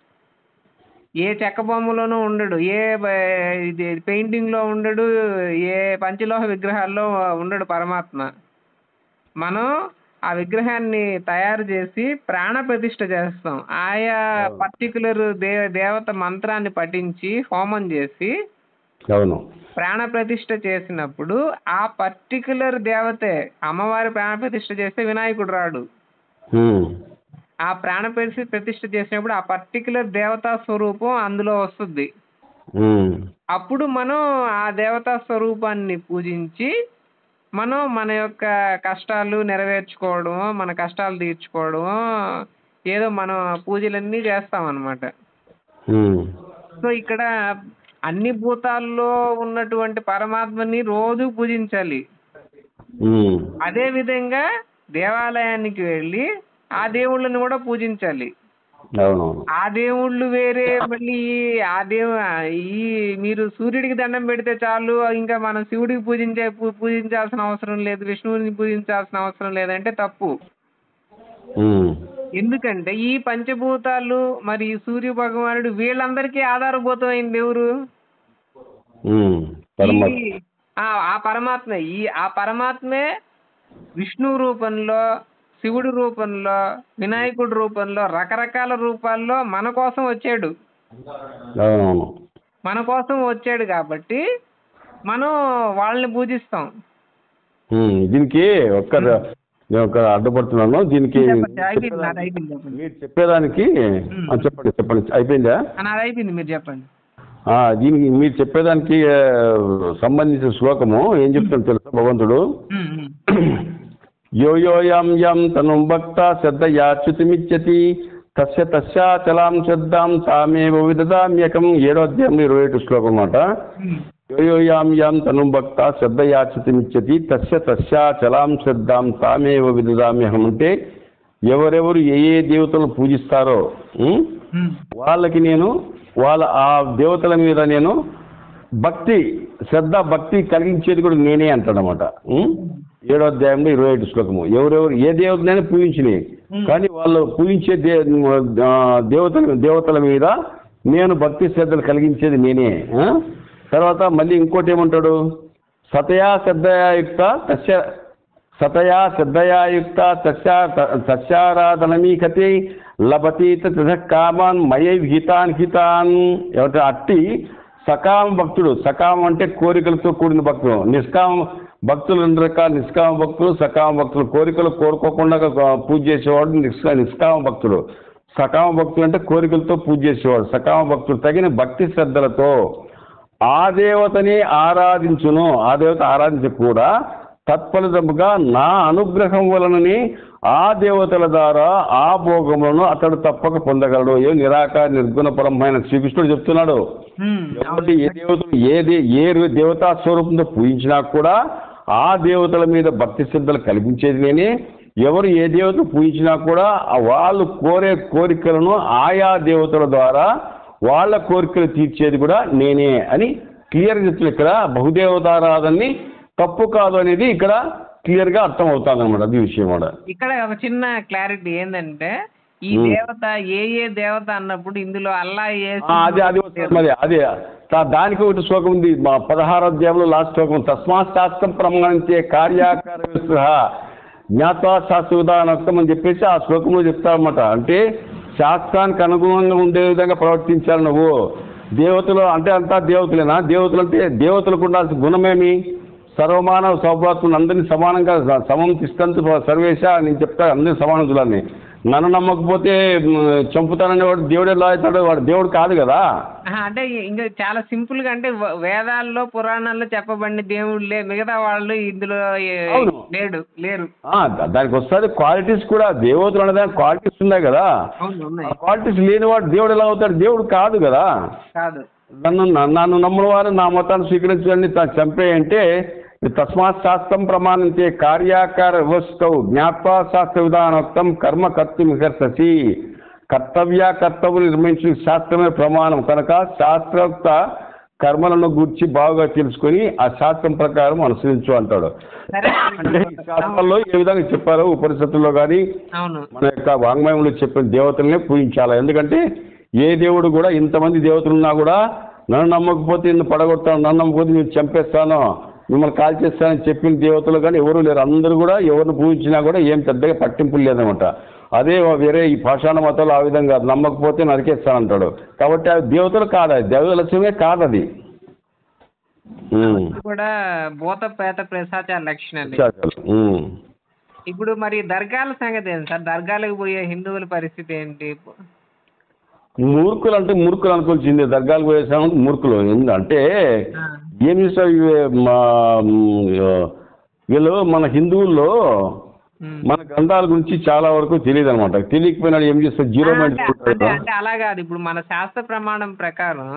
ఏ చెక్క బొమ్మలోనూ ఉండడు ఏ బ- ఇది పెయింటింగ్ లో ఉండడు ఏ పంచలోహ విగ్రహాల్లో ఉండడు పరమాత్మ మనం ఆ విగ్రహాన్ని తయారు చేసి ప్రాణ ప్రతిష్ఠ చేస్తాం ఆయా పర్టికులర్ దే దేవత మంత్రాన్ని పఠించి హోమం చేసి అవును ప్రాణ ప్రతిష్ఠ చేసినప్పుడు ఆ పర్టికులర్ దేవతే అమ్మవారి ప్రాణ ప్రతిష్ఠ చేస్తే వినాయకుడు రాడు ఉమ్. ఆ ప్రాణ ప్రతి- ప్రతిష్ఠ చేసినప్పుడు ఆ పర్టికులర్ దేవతా స్వరూపం అందులో వస్తుంది ఉమ్. అప్పుడు మనం ఆ దేవతా స్వరూపాన్ని పూజించి మనం మన యొక్క కష్టాలు నెరవేర్చుకోవడం మన కష్టాలు తీర్చుకోవడం ఏదో మనం పూజలన్నీ చేస్తాం అన్నమాట ఉమ్. సో ఇక్కడ అన్ని భూతాల్లో ఉన్నటువంటి పరమాత్మని రోజు పూజించాలి ఉమ్. అదే విధంగా దేవాలయానికి వెళ్ళి ఆ దేవుళ్ళని కూడా పూజించాలి అవునవును ఆ దేవుళ్ళు వేరే మళ్ళీ ఆ దేవు ఈ మీరు సూర్యుడికి దండం పెడితే చాలు ఇంకా మనం శివుడికి పూజించే పూ- పూజించాల్సిన అవసరం లేదు విష్ణువుని పూజించాల్సిన అవసరం లేదంటే తప్పు ఉమ్. ఎందుకంటే ఈ పంచభూతాలు మరి ఈ సూర్య భగవానుడు వీళ్ళందరికీ ఆధారభూతమైంది ఎవరు ఉమ్. పరమాత్మ ఈ- ఆ ఆ పరమాత్మ ఈ ఆ పరమాత్మే విష్ణు రూపంలో శివుడి రూపంలో వినాయకుడి రూపంలో రకరకాల రూపాల్లో మన కోసం వచ్చాడు అవునవును మన కోసం వచ్చాడు కాబట్టి మనం వాళ్ళని పూజిస్తాం ఉమ్. దీనికి ఒక్క నేను ఒక అడ్డుపడుతున్నాను దీనికి చెప్పండి, అయిపోయింది నాది అయిపోయింది చెప్పండి మీరు చెప్పేదానికి ఆ, చెప్పండి చెప్పండి అయిపోయిందా ఆ, నాది అయిపోయింది మీరు చెప్పండి ఆ, దీనికి మీరు చెప్పేదానికి ఆ, సంబంధించిన శ్లోకము ఏం చెప్తాను తెలుసా భగవంతుడు ఉమ్, ఉమ్. యో యో యం యం తనుం భక్త శ్రద్ధయాచ్యుతిమిచ్చతి తస్య తస్యాచలాం శ్రద్ధాం తామేవ విదదామ్యకం ఏడో అధ్యాయం ఇరవై ఒకటి శ్లోకం అన్నమాట ఉమ్. యో యో యాం యాం తనుం భక్త శ్రద్ధయాచ్యుతిమిచ్చతి తస్య తస్యాచలాం శ్రద్ధాం తామేవ విదదామ్యహం అంటే ఎవరెవరు ఏ ఏ దేవతలను పూజిస్తారో ఉం? ఉమ్. వాళ్ళకి నేను వాళ్ళ ఆ దేవతల మీద నేను భక్తి శ్రద్ధ భక్తి కలిగించేది కూడా నేనే అంటాడనమాట ఏడో అధ్యాయంలో ఇరవై ఐదు శ్లోకము ఎవరెవరు ఏ దేవతనైనా పూజించినాయి కానీ వాళ్ళు పూజించే దే ఆ, దేవతల దేవతల మీద నేను భక్తి శ్రద్ధలు కలిగించేది నేనే ఆ? తర్వాత మళ్ళీ ఇంకోటి ఏమంటాడు సతయా శ్రద్ధయాయుక్త తస్య సతయా శ్రద్ధయాయుక్త తస్యా తస్యారాధనమీకతే లభతి తథ కామాన్ మయ హితాన్ హితాన్ ఎవరి అట్టి సకామ భక్తుడు సకామం అంటే కోరికలతో కూడిన భక్తుడు నిష్కామ భక్తులు రెండు రకాల నిష్కామ భక్తులు సకామ భక్తులు కోరికలు కోరుకోకుండా పూజ చేసేవాడు నిష్కా నిష్కామ భక్తుడు సకామ భక్తుడు అంటే కోరికలతో పూజ చేసేవాడు సకామ భక్తుడు తగిన భక్తి శ్రద్ధలతో ఆ దేవతని ఆరాధించును ఆ దేవత ఆరాధించ కూడా తత్ఫలితముగా నా అనుగ్రహం వలనని ఆ దేవతల ద్వారా ఆ భోగములను అతడు తప్పక పొందగలడు ఏ నిరాకార నిర్గుణ పరమైన శ్రీకృష్ణుడు చెప్తున్నాడు ఉమ్. కాబట్టి ఏ దేవతలు ఏ దే- ఏ దేవతా స్వరూపంతో పూజించినా కూడా ఆ దేవతల మీద భక్తి శ్రద్ధలు కల్పించేది నేనే ఎవరు ఏ దేవత పూజించినా కూడా ఆ వాళ్ళు కోరే కోరికలను ఆయా దేవతల ద్వారా వాళ్ళ కోరికలు తీర్చేది కూడా నేనే అని క్లియర్గా చెప్తున్నా ఇక్కడ బహుదేవతారాధనని తప్పు కాదు అనేది ఇక్కడ క్లియర్గా అర్థం అవుతుంది అనమాట అది విషయం కూడా ఇక్కడ ఒక చిన్న క్లారిటీ ఏంటంటే ఈ ఉమ్. దేవత ఏ ఏ దేవత అన్నప్పుడు ఇందులో అల్లా ఏ ఆ, అదే అది వస్తుంది మరి అదే దా- దానికి ఒకటి శ్లోకం ఉంది మా పదహారో అధ్యాయంలో లాస్ట్ శ్లోకం తస్మాత్ శాస్త్రం ప్రమాణించే కార్యాకార విస్తృహ జ్ఞాత్వా శాస్త్ర ఉదాహరణం అని చెప్పేసి ఆ శ్లోకంలో చెప్తారన్నమాట అంటే శాస్త్రానికి అనుగుణంగా ఉండే విధంగా ప్రవర్తించాలి నువ్వు దేవతలు అంటే అంతా దేవతలేనా దేవతలు అంటే దేవతలకు ఉండాల్సిన గుణమేమి సర్వమానవ సౌభాత్వం అందరినీ సమానంగా స- సమం తిష్టంతు సర్వేశ నేను చెప్తా అందరినీ సమానం చూడాలని నన్ను నమ్మకపోతే మ్, చంపుతానని వాడు దేవుడు ఎలా అవుతాడు వాడు దేవుడు కాదు కదా ఆహా, అంటే ఇంకా చాలా సింపుల్ గా అంటే వ- వేదాల్లో పురాణాల్లో చెప్పబడిన దేవుళ్ళే మిగతా వాళ్ళు ఇందులో ఏ- అవును. లేడు లేరు ఆ, దా- దానికి వస్తుంది క్వాలిటీస్ కూడా దేవతలు అనేదానికి క్వాలిటీస్ ఉన్నాయి కదా అవును ఆ ఉన్నాయి క్వాలిటీస్ లేనివాడు దేవుడు ఎలా అవుతాడు దేవుడు కాదు కదా కాదు నన్ను నన్ను నమ్మిన వారు నా మతాన్ని స్వీకరించండి తా- చంపేయంటే తస్మాత్ శాస్త్రం ప్రమాణంతే కార్యాకార వ్యవస్థ జ్ఞాత్వా శాస్త్ర విధానోక్తం కర్మ కర్తం వికర్షసి కర్తవ్య కర్తవ్యులు నిర్మించిన శాస్త్రమే ప్రమాణం కనుక శాస్త్రోక్త కర్మలను గురించి బాగా తెలుసుకొని ఆ శాస్త్రం ప్రకారం అనుసరించు అంటాడు సరే అంటే ఈ శాస్త్రాల్లో ఏ విధంగా చెప్పారో ఉపనిషత్తుల్లో కానీ అవును మన యొక్క వాంగ్మయంలో చెప్పిన దేవతలనే పూజించాలి ఎందుకంటే ఏ దేవుడు కూడా ఇంతమంది దేవతలు ఉన్నా కూడా నన్ను నమ్మకపోతే నిన్ను పడగొడతాను నన్ను నమ్మకపోతే నేను చంపేస్తాను మిమ్మల్ని కాల్ చేస్తానని చెప్పిన దేవతలు కానీ ఎవరు లేరు అందరూ కూడా ఎవరిని పూజించినా కూడా ఏం పెద్దగా పట్టింపులు లేదనమాట అదే వేరే ఈ పాషాణ మతాలు ఆ విధంగా కాదు. నమ్మకపోతే నరికేస్తానంటాడు కాబట్టి అది దేవతలు కాదు అది దేవతలక్ష్యమే కాదు అది ఉమ్. ఇది కూడా భూత పేత ప్రసాచార లక్షణాలు చాలు. ఉమ్. ఇప్పుడు మరి దర్గాల సంగతి ఏంటి సార్ దర్గాలకు పోయే హిందువుల పరిస్థితి ఏంటి మూర్ఖులు అంటే మూర్ఖులు అనుకోవాల్సిందే దర్గాలకు పోయేసాము మూర్ఖులు ఎందు- అంటే ఆ, ఏం చేస్తారు ఇవి మా మ్, వీళ్ళు మన హిందువుల్లో ఉమ్. మన గ్రంథాల గురించి చాలా వరకు తెలియదు అనమాట తెలియకపోయినా ఏం చేస్తారు జీరో ఆ, మైండ్ అంటే అంటే అంటే అలా కాదు ఇప్పుడు మన శాస్త్ర ప్రమాణం ప్రకారం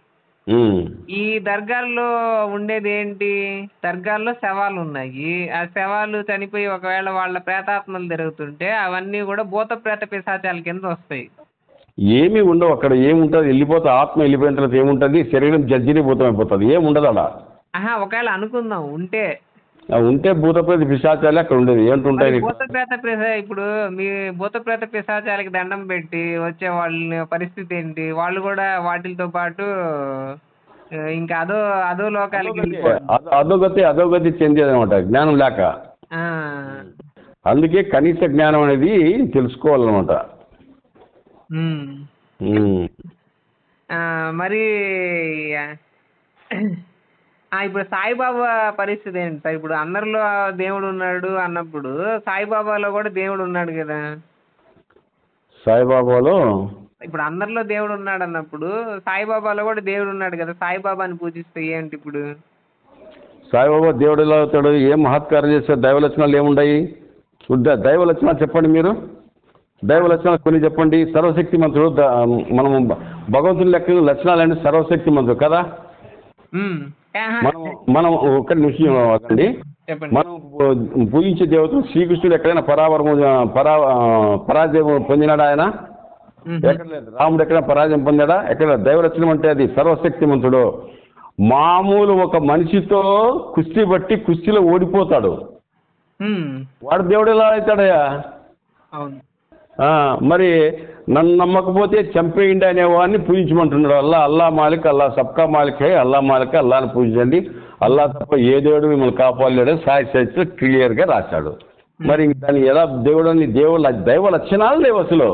ఈ దర్గాల్లో ఉండేది ఏంటి దర్గాల్లో శవాలు ఉన్నాయి ఆ శవాలు చనిపోయి ఒకవేళ వాళ్ళ ప్రేతాత్మలు తిరుగుతుంటే అవన్నీ కూడా భూత ప్రేత పిశాచాల కింద వస్తాయి ఏమీ ఉండవు అక్కడ ఏముంటుంది వెళ్ళిపోతే ఆత్మ వెళ్ళిపోయిన తర్వాత ఏముంటుంది శరీరం జర్జరీ భూతం అయిపోతుంది ఏం ఉండదు అలా ఆహా ఒకవేళ అనుకుందాం ఉంటే ఆ ఉంటే భూతప్రేత పిశాచాలే అక్కడ ఉండేది ఏంటుంటాయి మరి నీకు? భూత ప్రేత పిశ ఇప్పుడు మీ భూత ప్రేత పిశాచాలకి దండం పెట్టి వచ్చే వాళ్ళ పరిస్థితి ఏంటి వాళ్ళు కూడా వాటితో పాటు ఆ, ఇంకా అదో అదో లోకాలకి వెళ్ళిపోవాలి అదో- అధోగతి అధోగతి చెందేది అనమాట జ్ఞానం లేక ఆ, అందుకే కనీస జ్ఞానం అనేది తెలుసుకోవాలన్నమాట ఉమ్. ఉమ్. ఆ, మరి ఆ, ఇప్పుడు సాయిబాబా పరిస్థితి ఏంటి సార్ ఇప్పుడు అందరిలో దేవుడు ఉన్నాడు అన్నప్పుడు సాయిబాబాలో కూడా దేవుడు ఉన్నాడు కదా సాయిబాబాలో ఇప్పుడు అందరిలో దేవుడు ఉన్నాడు అన్నప్పుడు సాయిబాబాలో కూడా దేవుడు ఉన్నాడు కదా సాయిబాబాని పూజిస్తే ఏంటి ఇప్పుడు సాయిబాబా దేవుడు ఎలా అవుతాడు ఏం మహత్కారం చేస్తే దైవ లక్షణాలు ఏముంటాయి ఉద్ద- దైవ లక్షణాలు చెప్పండి మీరు దైవ లక్షణాలు కొన్ని చెప్పండి సర్వశక్తి మంత్రుడు ద- మనం భగవంతుని లెక్క లక్షణాలు అంటే సర్వశక్తి మంత్రుడు కదా ఉమ్. ఆహా. మనం మనం ఒక్క నిమిషం ఆగండి చెప్పండి మనం పూ- పూజించే దేవతలు శ్రీకృష్ణుడు ఎక్కడైనా పరావరము పరా పరాజయం పొందినాడా ఆయన ఉమ్. ఎక్కడ లేదు రాముడు ఎక్కడ పరాజయం పొందాడా ఎక్కడ దైవరచనం అంటే అది సర్వశక్తిమంతుడు మామూలు ఒక మనిషితో కుస్తీ బట్టి కుస్తీలో ఓడిపోతాడు ఉమ్. వాడు దేవుడు ఎలా అవుతాడయ్యా అవును ఆ, మరి నన్ను నమ్మకపోతే చంపేయండి అనేవాడిని పూజించమంటున్నాడు అల్లా అల్లా మాలిక్ అల్లా సబ్కా మాలిక్ హై అల్లా మాలిక్ అల్లాని పూజించండి అల్లా తప్ప ఏ దేవుడు మిమ్మల్ని కాపాడలేడు సాయి చరిత్ర క్లియర్గా రాశాడు మరి ఇంక దాన్ని ఎలా దేవుడు అని దేవుడు దైవ లక్షణాలు లేవు అసలు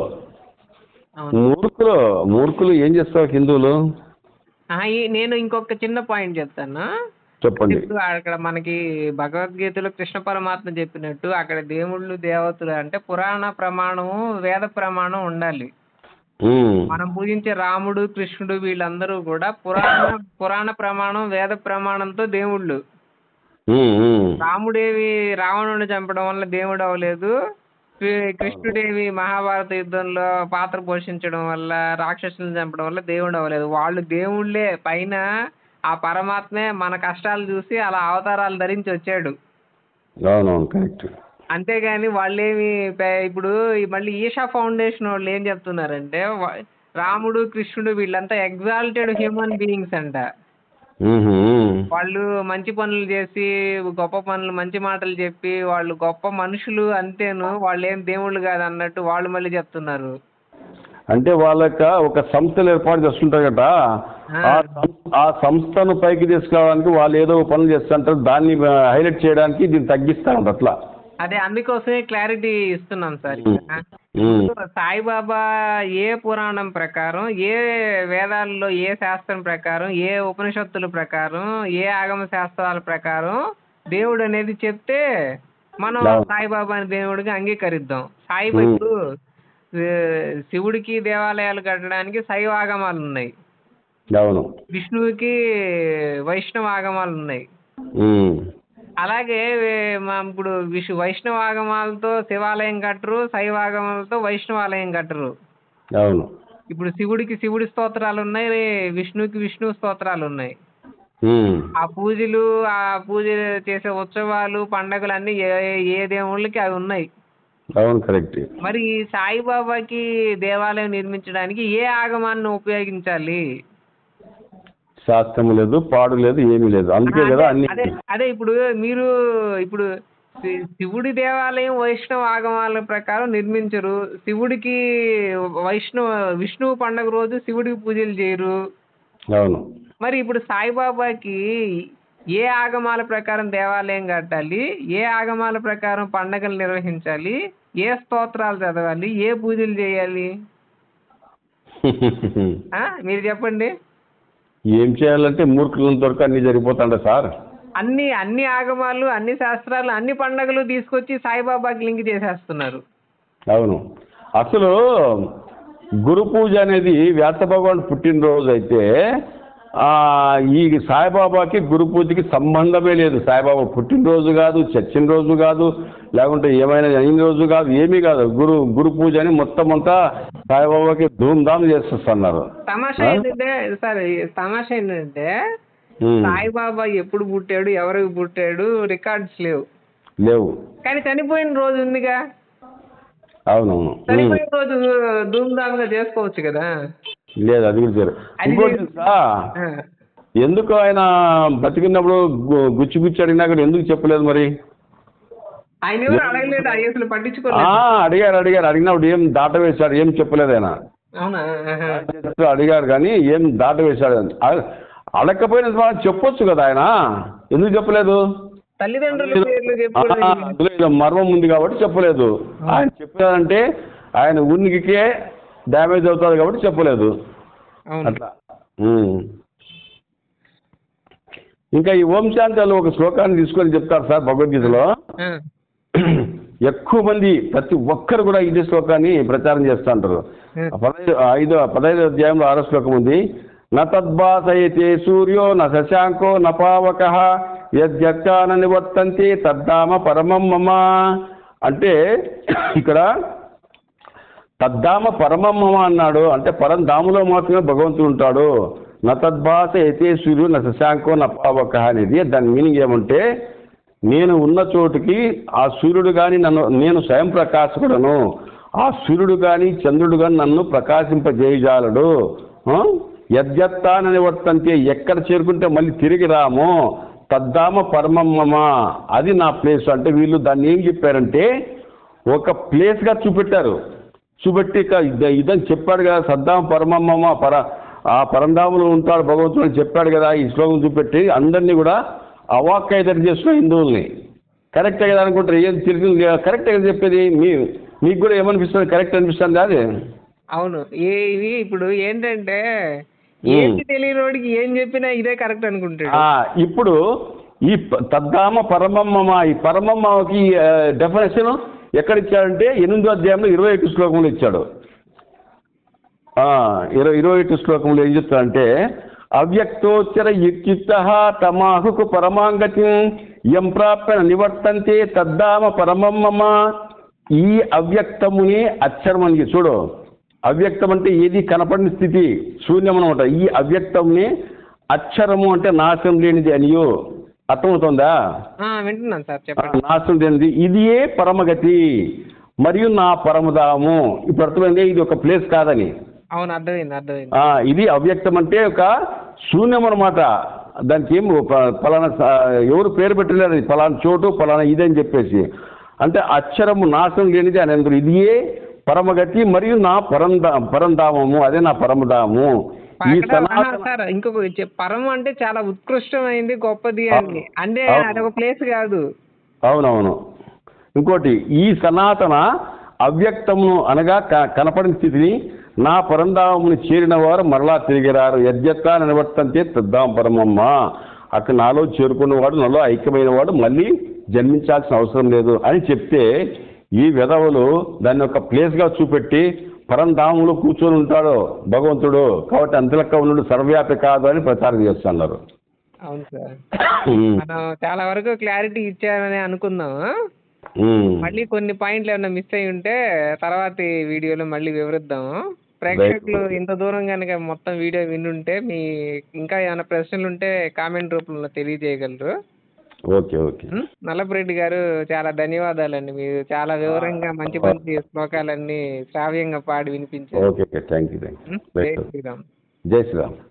అవును మూర్ఖులు మూర్ఖులు ఏం చేస్తావు హిందువులు ఆహా, ఈ- నేను ఇంకొక చిన్న పాయింట్ చెప్తాను చెప్పండి ఇప్పుడు అక్కడ మనకి భగవద్గీతలో కృష్ణ పరమాత్మ చెప్పినట్టు అక్కడ దేవుళ్ళు దేవతలు అంటే పురాణ ప్రమాణము వేద ప్రమాణం ఉండాలి ఉమ్. మనం పూజించే రాముడు కృష్ణుడు వీళ్ళందరూ కూడా పురాణ పురాణ ప్రమాణం వేద ప్రమాణంతో దేవుళ్ళు ఉమ్, ఉమ్. రాముడేవి రావణుని చంపడం వల్ల దేవుడు అవ్వలేదు కృ- కృష్ణుడేవి మహాభారత యుద్ధంలో పాత్ర పోషించడం వల్ల రాక్షసులను చంపడం వల్ల దేవుడు అవ్వలేదు వాళ్ళు దేవుళ్ళే పైన ఆ పరమాత్మే మన కష్టాలు చూసి అలా అవతారాలు ధరించి వచ్చాడు అవునవును కరెక్ట్ అంతేగాని వాళ్ళేమి పే- ఇప్పుడు ఈ మళ్ళీ ఈషా ఫౌండేషన్ వాళ్ళు ఏం చెప్తున్నారంటే వా- రాముడు కృష్ణుడు వీళ్ళంతా ఎగ్జాల్టెడ్ హ్యూమన్ బీయింగ్స్ అంట ఉహు, ఉమ్. వాళ్ళు మంచి పనులు చేసి గొప్ప పనులు మంచి మాటలు చెప్పి వాళ్ళు గొప్ప మనుషులు అంతేను వాళ్ళు ఏం దేవుళ్ళు కాదు అన్నట్టు వాళ్ళు మళ్ళీ చెప్తున్నారు అంటే వాళ్ళ యొక్క ఒక సంస్థలు ఏర్పాటు చేస్తుంటారు కదా ఆ సం- ఆ సంస్థను పైకి తీసుకురావడానికి వాళ్ళు ఏదో ఒక పనులు చేస్తుంటారు దాన్ని హైలైట్ చేయడానికి దీన్ని తగ్గిస్తా ఉంటారు అట్లా అదే అందుకోసమే క్లారిటీ ఇస్తున్నాం సార్ ఉమ్. ఉమ్. ఇప్పుడు సాయిబాబా ఏ పురాణం ప్రకారం ఏ వేదాల్లో ఏ శాస్త్రం ప్రకారం ఏ ఉపనిషత్తుల ప్రకారం ఏ ఆగమ శాస్త్రాల ప్రకారం దేవుడు అనేది చెప్తే మనం అవును. సాయిబాబా అనే దేవుడిగా అంగీకరిద్దాం సాయిబాబా ఉమ్. ఇప్పుడు ఏ, శివుడికి దేవాలయాలు కట్టడానికి శైవ ఆగమాలు ఉన్నాయి అవును విష్ణువుకి వైష్ణవ ఆగమాలు ఉన్నాయి ఉమ్. అలాగే ఏ, మా ఇప్పుడు విష్ణు వైష్ణవ ఆగమాలతో శివాలయం కట్టరు శైవ ఆగమాలతో వైష్ణవాలయం కట్టరు అవును ఇప్పుడు శివుడికి శివుడి స్తోత్రాలు ఉన్నాయి విష్ణువుకి విష్ణు స్తోత్రాలు ఉన్నాయి ఉమ్. ఆ పూజలు ఆ పూజ చేసే ఉత్సవాలు పండగలు అన్ని ఏ ఏ దేవుళ్ళకి అవి ఉన్నాయి అవును కరెక్ట్ మరి ఈ సాయిబాబాకి దేవాలయం నిర్మించడానికి ఏ ఆగమాన్ని ఉపయోగించాలి శాస్త్రం లేదు పాడు లేదు ఏమీ లేదు అందుకే కదా అన్ని అదే అదే ఇప్పుడు మీరు ఇప్పుడు శి- శివుడి దేవాలయం వైష్ణవ ఆగమాల ప్రకారం నిర్మించరు శివుడికి వైష్ణవ విష్ణువు పండగ రోజు శివుడికి పూజలు చేయరు అవును మరి ఇప్పుడు సాయిబాబాకి ఏ ఆగమాల ప్రకారం దేవాలయం కట్టాలి ఏ ఆగమాల ప్రకారం పండగలు నిర్వహించాలి ఏ స్తోత్రాలు చదవాలి ఏ పూజలు చేయాలి ఆ? మీరు చెప్పండి ఏం చేయాలంటే మూర్ఖులంత వరకు అన్ని జరిగిపోతాండ సార్ అన్ని అన్ని ఆగమాలు అన్ని శాస్త్రాలు అన్ని పండగలు తీసుకొచ్చి సాయిబాబాకి లింక్ చేసేస్తున్నారు అవును అసలు గురు పూజ అనేది వ్యాస భగవాన్ పుట్టినరోజు అయితే ఆ, ఈ సాయిబాబాకి గురు పూజకి సంబంధమే లేదు సాయిబాబా పుట్టినరోజు కాదు చచ్చిన రోజు కాదు లేకుంటే ఏమైనా అయిన రోజు కాదు ఏమీ కాదు గురు గురు పూజ అని మొత్తం అంతా సాయిబాబాకి ధూమ్ధామ్ చేస్తున్నారు తమాషా ఆ? ఏంటంటే సరే తమాషా ఏంటంటే ఉమ్, సాయిబాబా ఎప్పుడు పుట్టాడు ఎవరికి పుట్టాడు రికార్డ్స్ లేవు లేవు కానీ చనిపోయిన రోజు ఉందిగా అవునవును ఉమ్. చనిపోయిన రోజు ధూమ్ధామ్ గా చేసుకోవచ్చు కదా లేదు అది కూడా జరు అది ఇంకోటి లేదు. తెలుసా? ఆ. ఎందుకు ఆయన బతికినప్పుడు గు- గుచ్చి గుచ్చి అడిగినా కూడా ఎందుకు చెప్పలేదు మరి ఆయన ఎవరు అడగలేదు అయ్యసలు ఆ, పట్టించుకోలేదు అడిగారు అడిగారు అడిగినప్పుడు ఏం దాట వేశాడు ఏం చెప్పలేదు ఆయన అవునా ఆహా. జస్ట్ అడిగారు కానీ ఏం దాట వేశాడు అని. అ- అడగకపోయిన తర్వాత చెప్పొచ్చు కదా ఆయన ఎందుకు చెప్పలేదు తల్లిదండ్రుల పేర్లు ఆ, చెప్పు అందులో ఏదో మర్మం ఉంది కాబట్టి చెప్పలేదు ఆయన చెప్పారంటే ఆయన ఉనికికే డ్యామేజ్ అవుతుంది కాబట్టి చెప్పలేదు అవును అట్లా ఉమ్. ఇంకా ఈ ఓం శాంతాలు ఒక శ్లోకాన్ని తీసుకొని చెప్తారు సార్ భగవద్గీతలో ఆ. ఎక్కువ మంది ప్రతి ఒక్కరు కూడా ఇదే శ్లోకాన్ని ప్రచారం చేస్తూ ఉంటారు ఆ పదహైదు ఐదో పదహైదు అధ్యాయంలో ఆరో శ్లోకం ఉంది న తద్భాసయతే సూర్యో న శశాంకో న పావక యద్యత్యాన నివర్తంతి తద్దామ పరమం మమ అంటే ఇక్కడ తద్దామ పరమం మమ అన్నాడు అంటే పరం దాములో మాత్రమే భగవంతుడు ఉంటాడు న తద్భాస యతే సూర్యు న శశాంకో న పావక అనేది దాని మీనింగ్ ఏమంటే నేను ఉన్న చోటుకి ఆ సూర్యుడు కానీ నన్ను నేను స్వయం ప్రకాశకుడను ఆ సూర్యుడు కానీ చంద్రుడు కానీ నన్ను ప్రకాశింపజేయజాలడు ఆ? యద్యత్తానని వర్తంతే ఎక్కడ చేరుకుంటే మళ్ళీ తిరిగి రాము తద్దామ పరమమ్మమ అది నా ప్లేస్ అంటే వీళ్ళు దాన్ని ఏం చెప్పారంటే ఒక ప్లేస్గా చూపెట్టారు చూపెట్టి ఇక ఇద- ఇదని చెప్పాడు కదా సద్దాం పరమమ్మమ పర ఆ పరంధాములు ఉంటాడు భగవంతుడు అని చెప్పాడు కదా ఈ శ్లోకం చూపెట్టి అందరినీ కూడా అవాక్కైదరి చేస్తున్న హిందువుల్ని కరెక్టే కదా అనుకుంటారు ఏం తిరిగి కరెక్టే కదా చెప్పేది మీ మీకు కూడా ఏమనిపిస్తుంది కరెక్ట్ అనిపిస్తుంది అది అవును ఏ ఇవి ఇప్పుడు ఏంటంటే ఉమ్. ఏంటి తెలియనోడికి ఏం చెప్పినా ఇదే కరెక్ట్ అనుకుంటాడు ఆ, ఇప్పుడు ఈ ప- తద్దామ పరమమ్మ ఈ పరమమ్మకి డెఫినేషన్ ఎక్కడ ఇచ్చాడంటే ఎనిమిదో అధ్యాయంలో ఇరవై ఒకటి శ్లోకంలో ఇచ్చాడు ఆ, ఇరవై ఇరవై ఒకటి శ్లోకంలో ఏం చెప్తాడంటే అవ్యక్తోచ్చర యుక్త తమాహుకు పరమాంగతి యం ప్రాప్య నివర్తంతే తద్దామ పరమమ్మ ఈ అవ్యక్తముని అక్షరమని చూడు అవ్యక్తం అంటే ఏది కనపడని స్థితి శూన్యం అనమాట ఈ అవ్యక్తంని అక్షరము అంటే నాశనం లేనిది అనియో అర్థమవుతుందా ఆ, వింటున్నాను సార్ ఆ, చెప్పండి నాశనం లేనిది ఇదియే పరమగతి మరియు నా పరమధాము ఇప్పుడు అర్థమైంది ఇది ఒక ప్లేస్ కాదని అవును అర్థమైంది అర్థమైంది ఆ, ఇది అవ్యక్తం అంటే ఒక శూన్యం అనమాట దానికి ఏం ప- పలానా స- ఎవరు పేరు పెట్టలేరు అది పలానా చోటు పలానా ఇది అని చెప్పేసి అంటే అక్షరము నాశనం లేనిది అని అందరూ ఇదియే పరమగతి మరియు నా పరందా పరంధామము అదే నా పరమధాము ఈ అక్కడ ఆహా, సనాతన సార్ ఇంకొక చెప్- పరం అంటే చాలా ఉత్కృష్టమైంది గొప్పది అని అంటే అవును. అదొక ప్లేస్ కాదు అవునవును ఇంకోటి ఈ సనాతన అవ్యక్తమును అనగా క- కనపడిన స్థితిని నా పరంధామముని చేరిన వారు మరలా తిరిగిరారు యద్యత్తా నిలబట్టంతే తద్దాం పరమమ్మ అక్కడ నాలో చేరుకున్నవాడు నాలో ఐక్యమైన వాడు మళ్ళీ జన్మించాల్సిన అవసరం లేదు అని చెప్తే ఈ విధవులు దాన్ని ఒక ప్లేస్గా చూపెట్టి పరంధామంలో కూర్చొని ఉంటాడు భగవంతుడు కాబట్టి అంతలక్క ఉన్నాడు సర్వవ్యాపి కాదు అని ప్రచారం చేస్తున్నారు అవును సార్ మనం చాలా వరకు క్లారిటీ ఇచ్చామని అనుకుందాం ఉమ్. మళ్ళీ కొన్ని పాయింట్లు ఏమైనా మిస్ అయి ఉంటే తర్వాతి వీడియోలో మళ్ళీ వివరిద్దాం ప్రేక్షకులు ఇంత దూరం కనుక మొత్తం వీడియో వినుంటే మీ ఇంకా ఏమైనా ప్రశ్నలు ఉంటే కామెంట్ రూపంలో తెలియజేయగలరు ఓకే ఓకే ఉం? నల్లపురెడ్డి గారు చాలా ధన్యవాదాలండి మీరు చాలా వివరంగా మంచి మంచి శ్లోకాలన్నీ శ్రావ్యంగా పాడి వినిపించారు okay okay thank you thank um? You జై శ్రీరామ్ జై శ్రీరామ్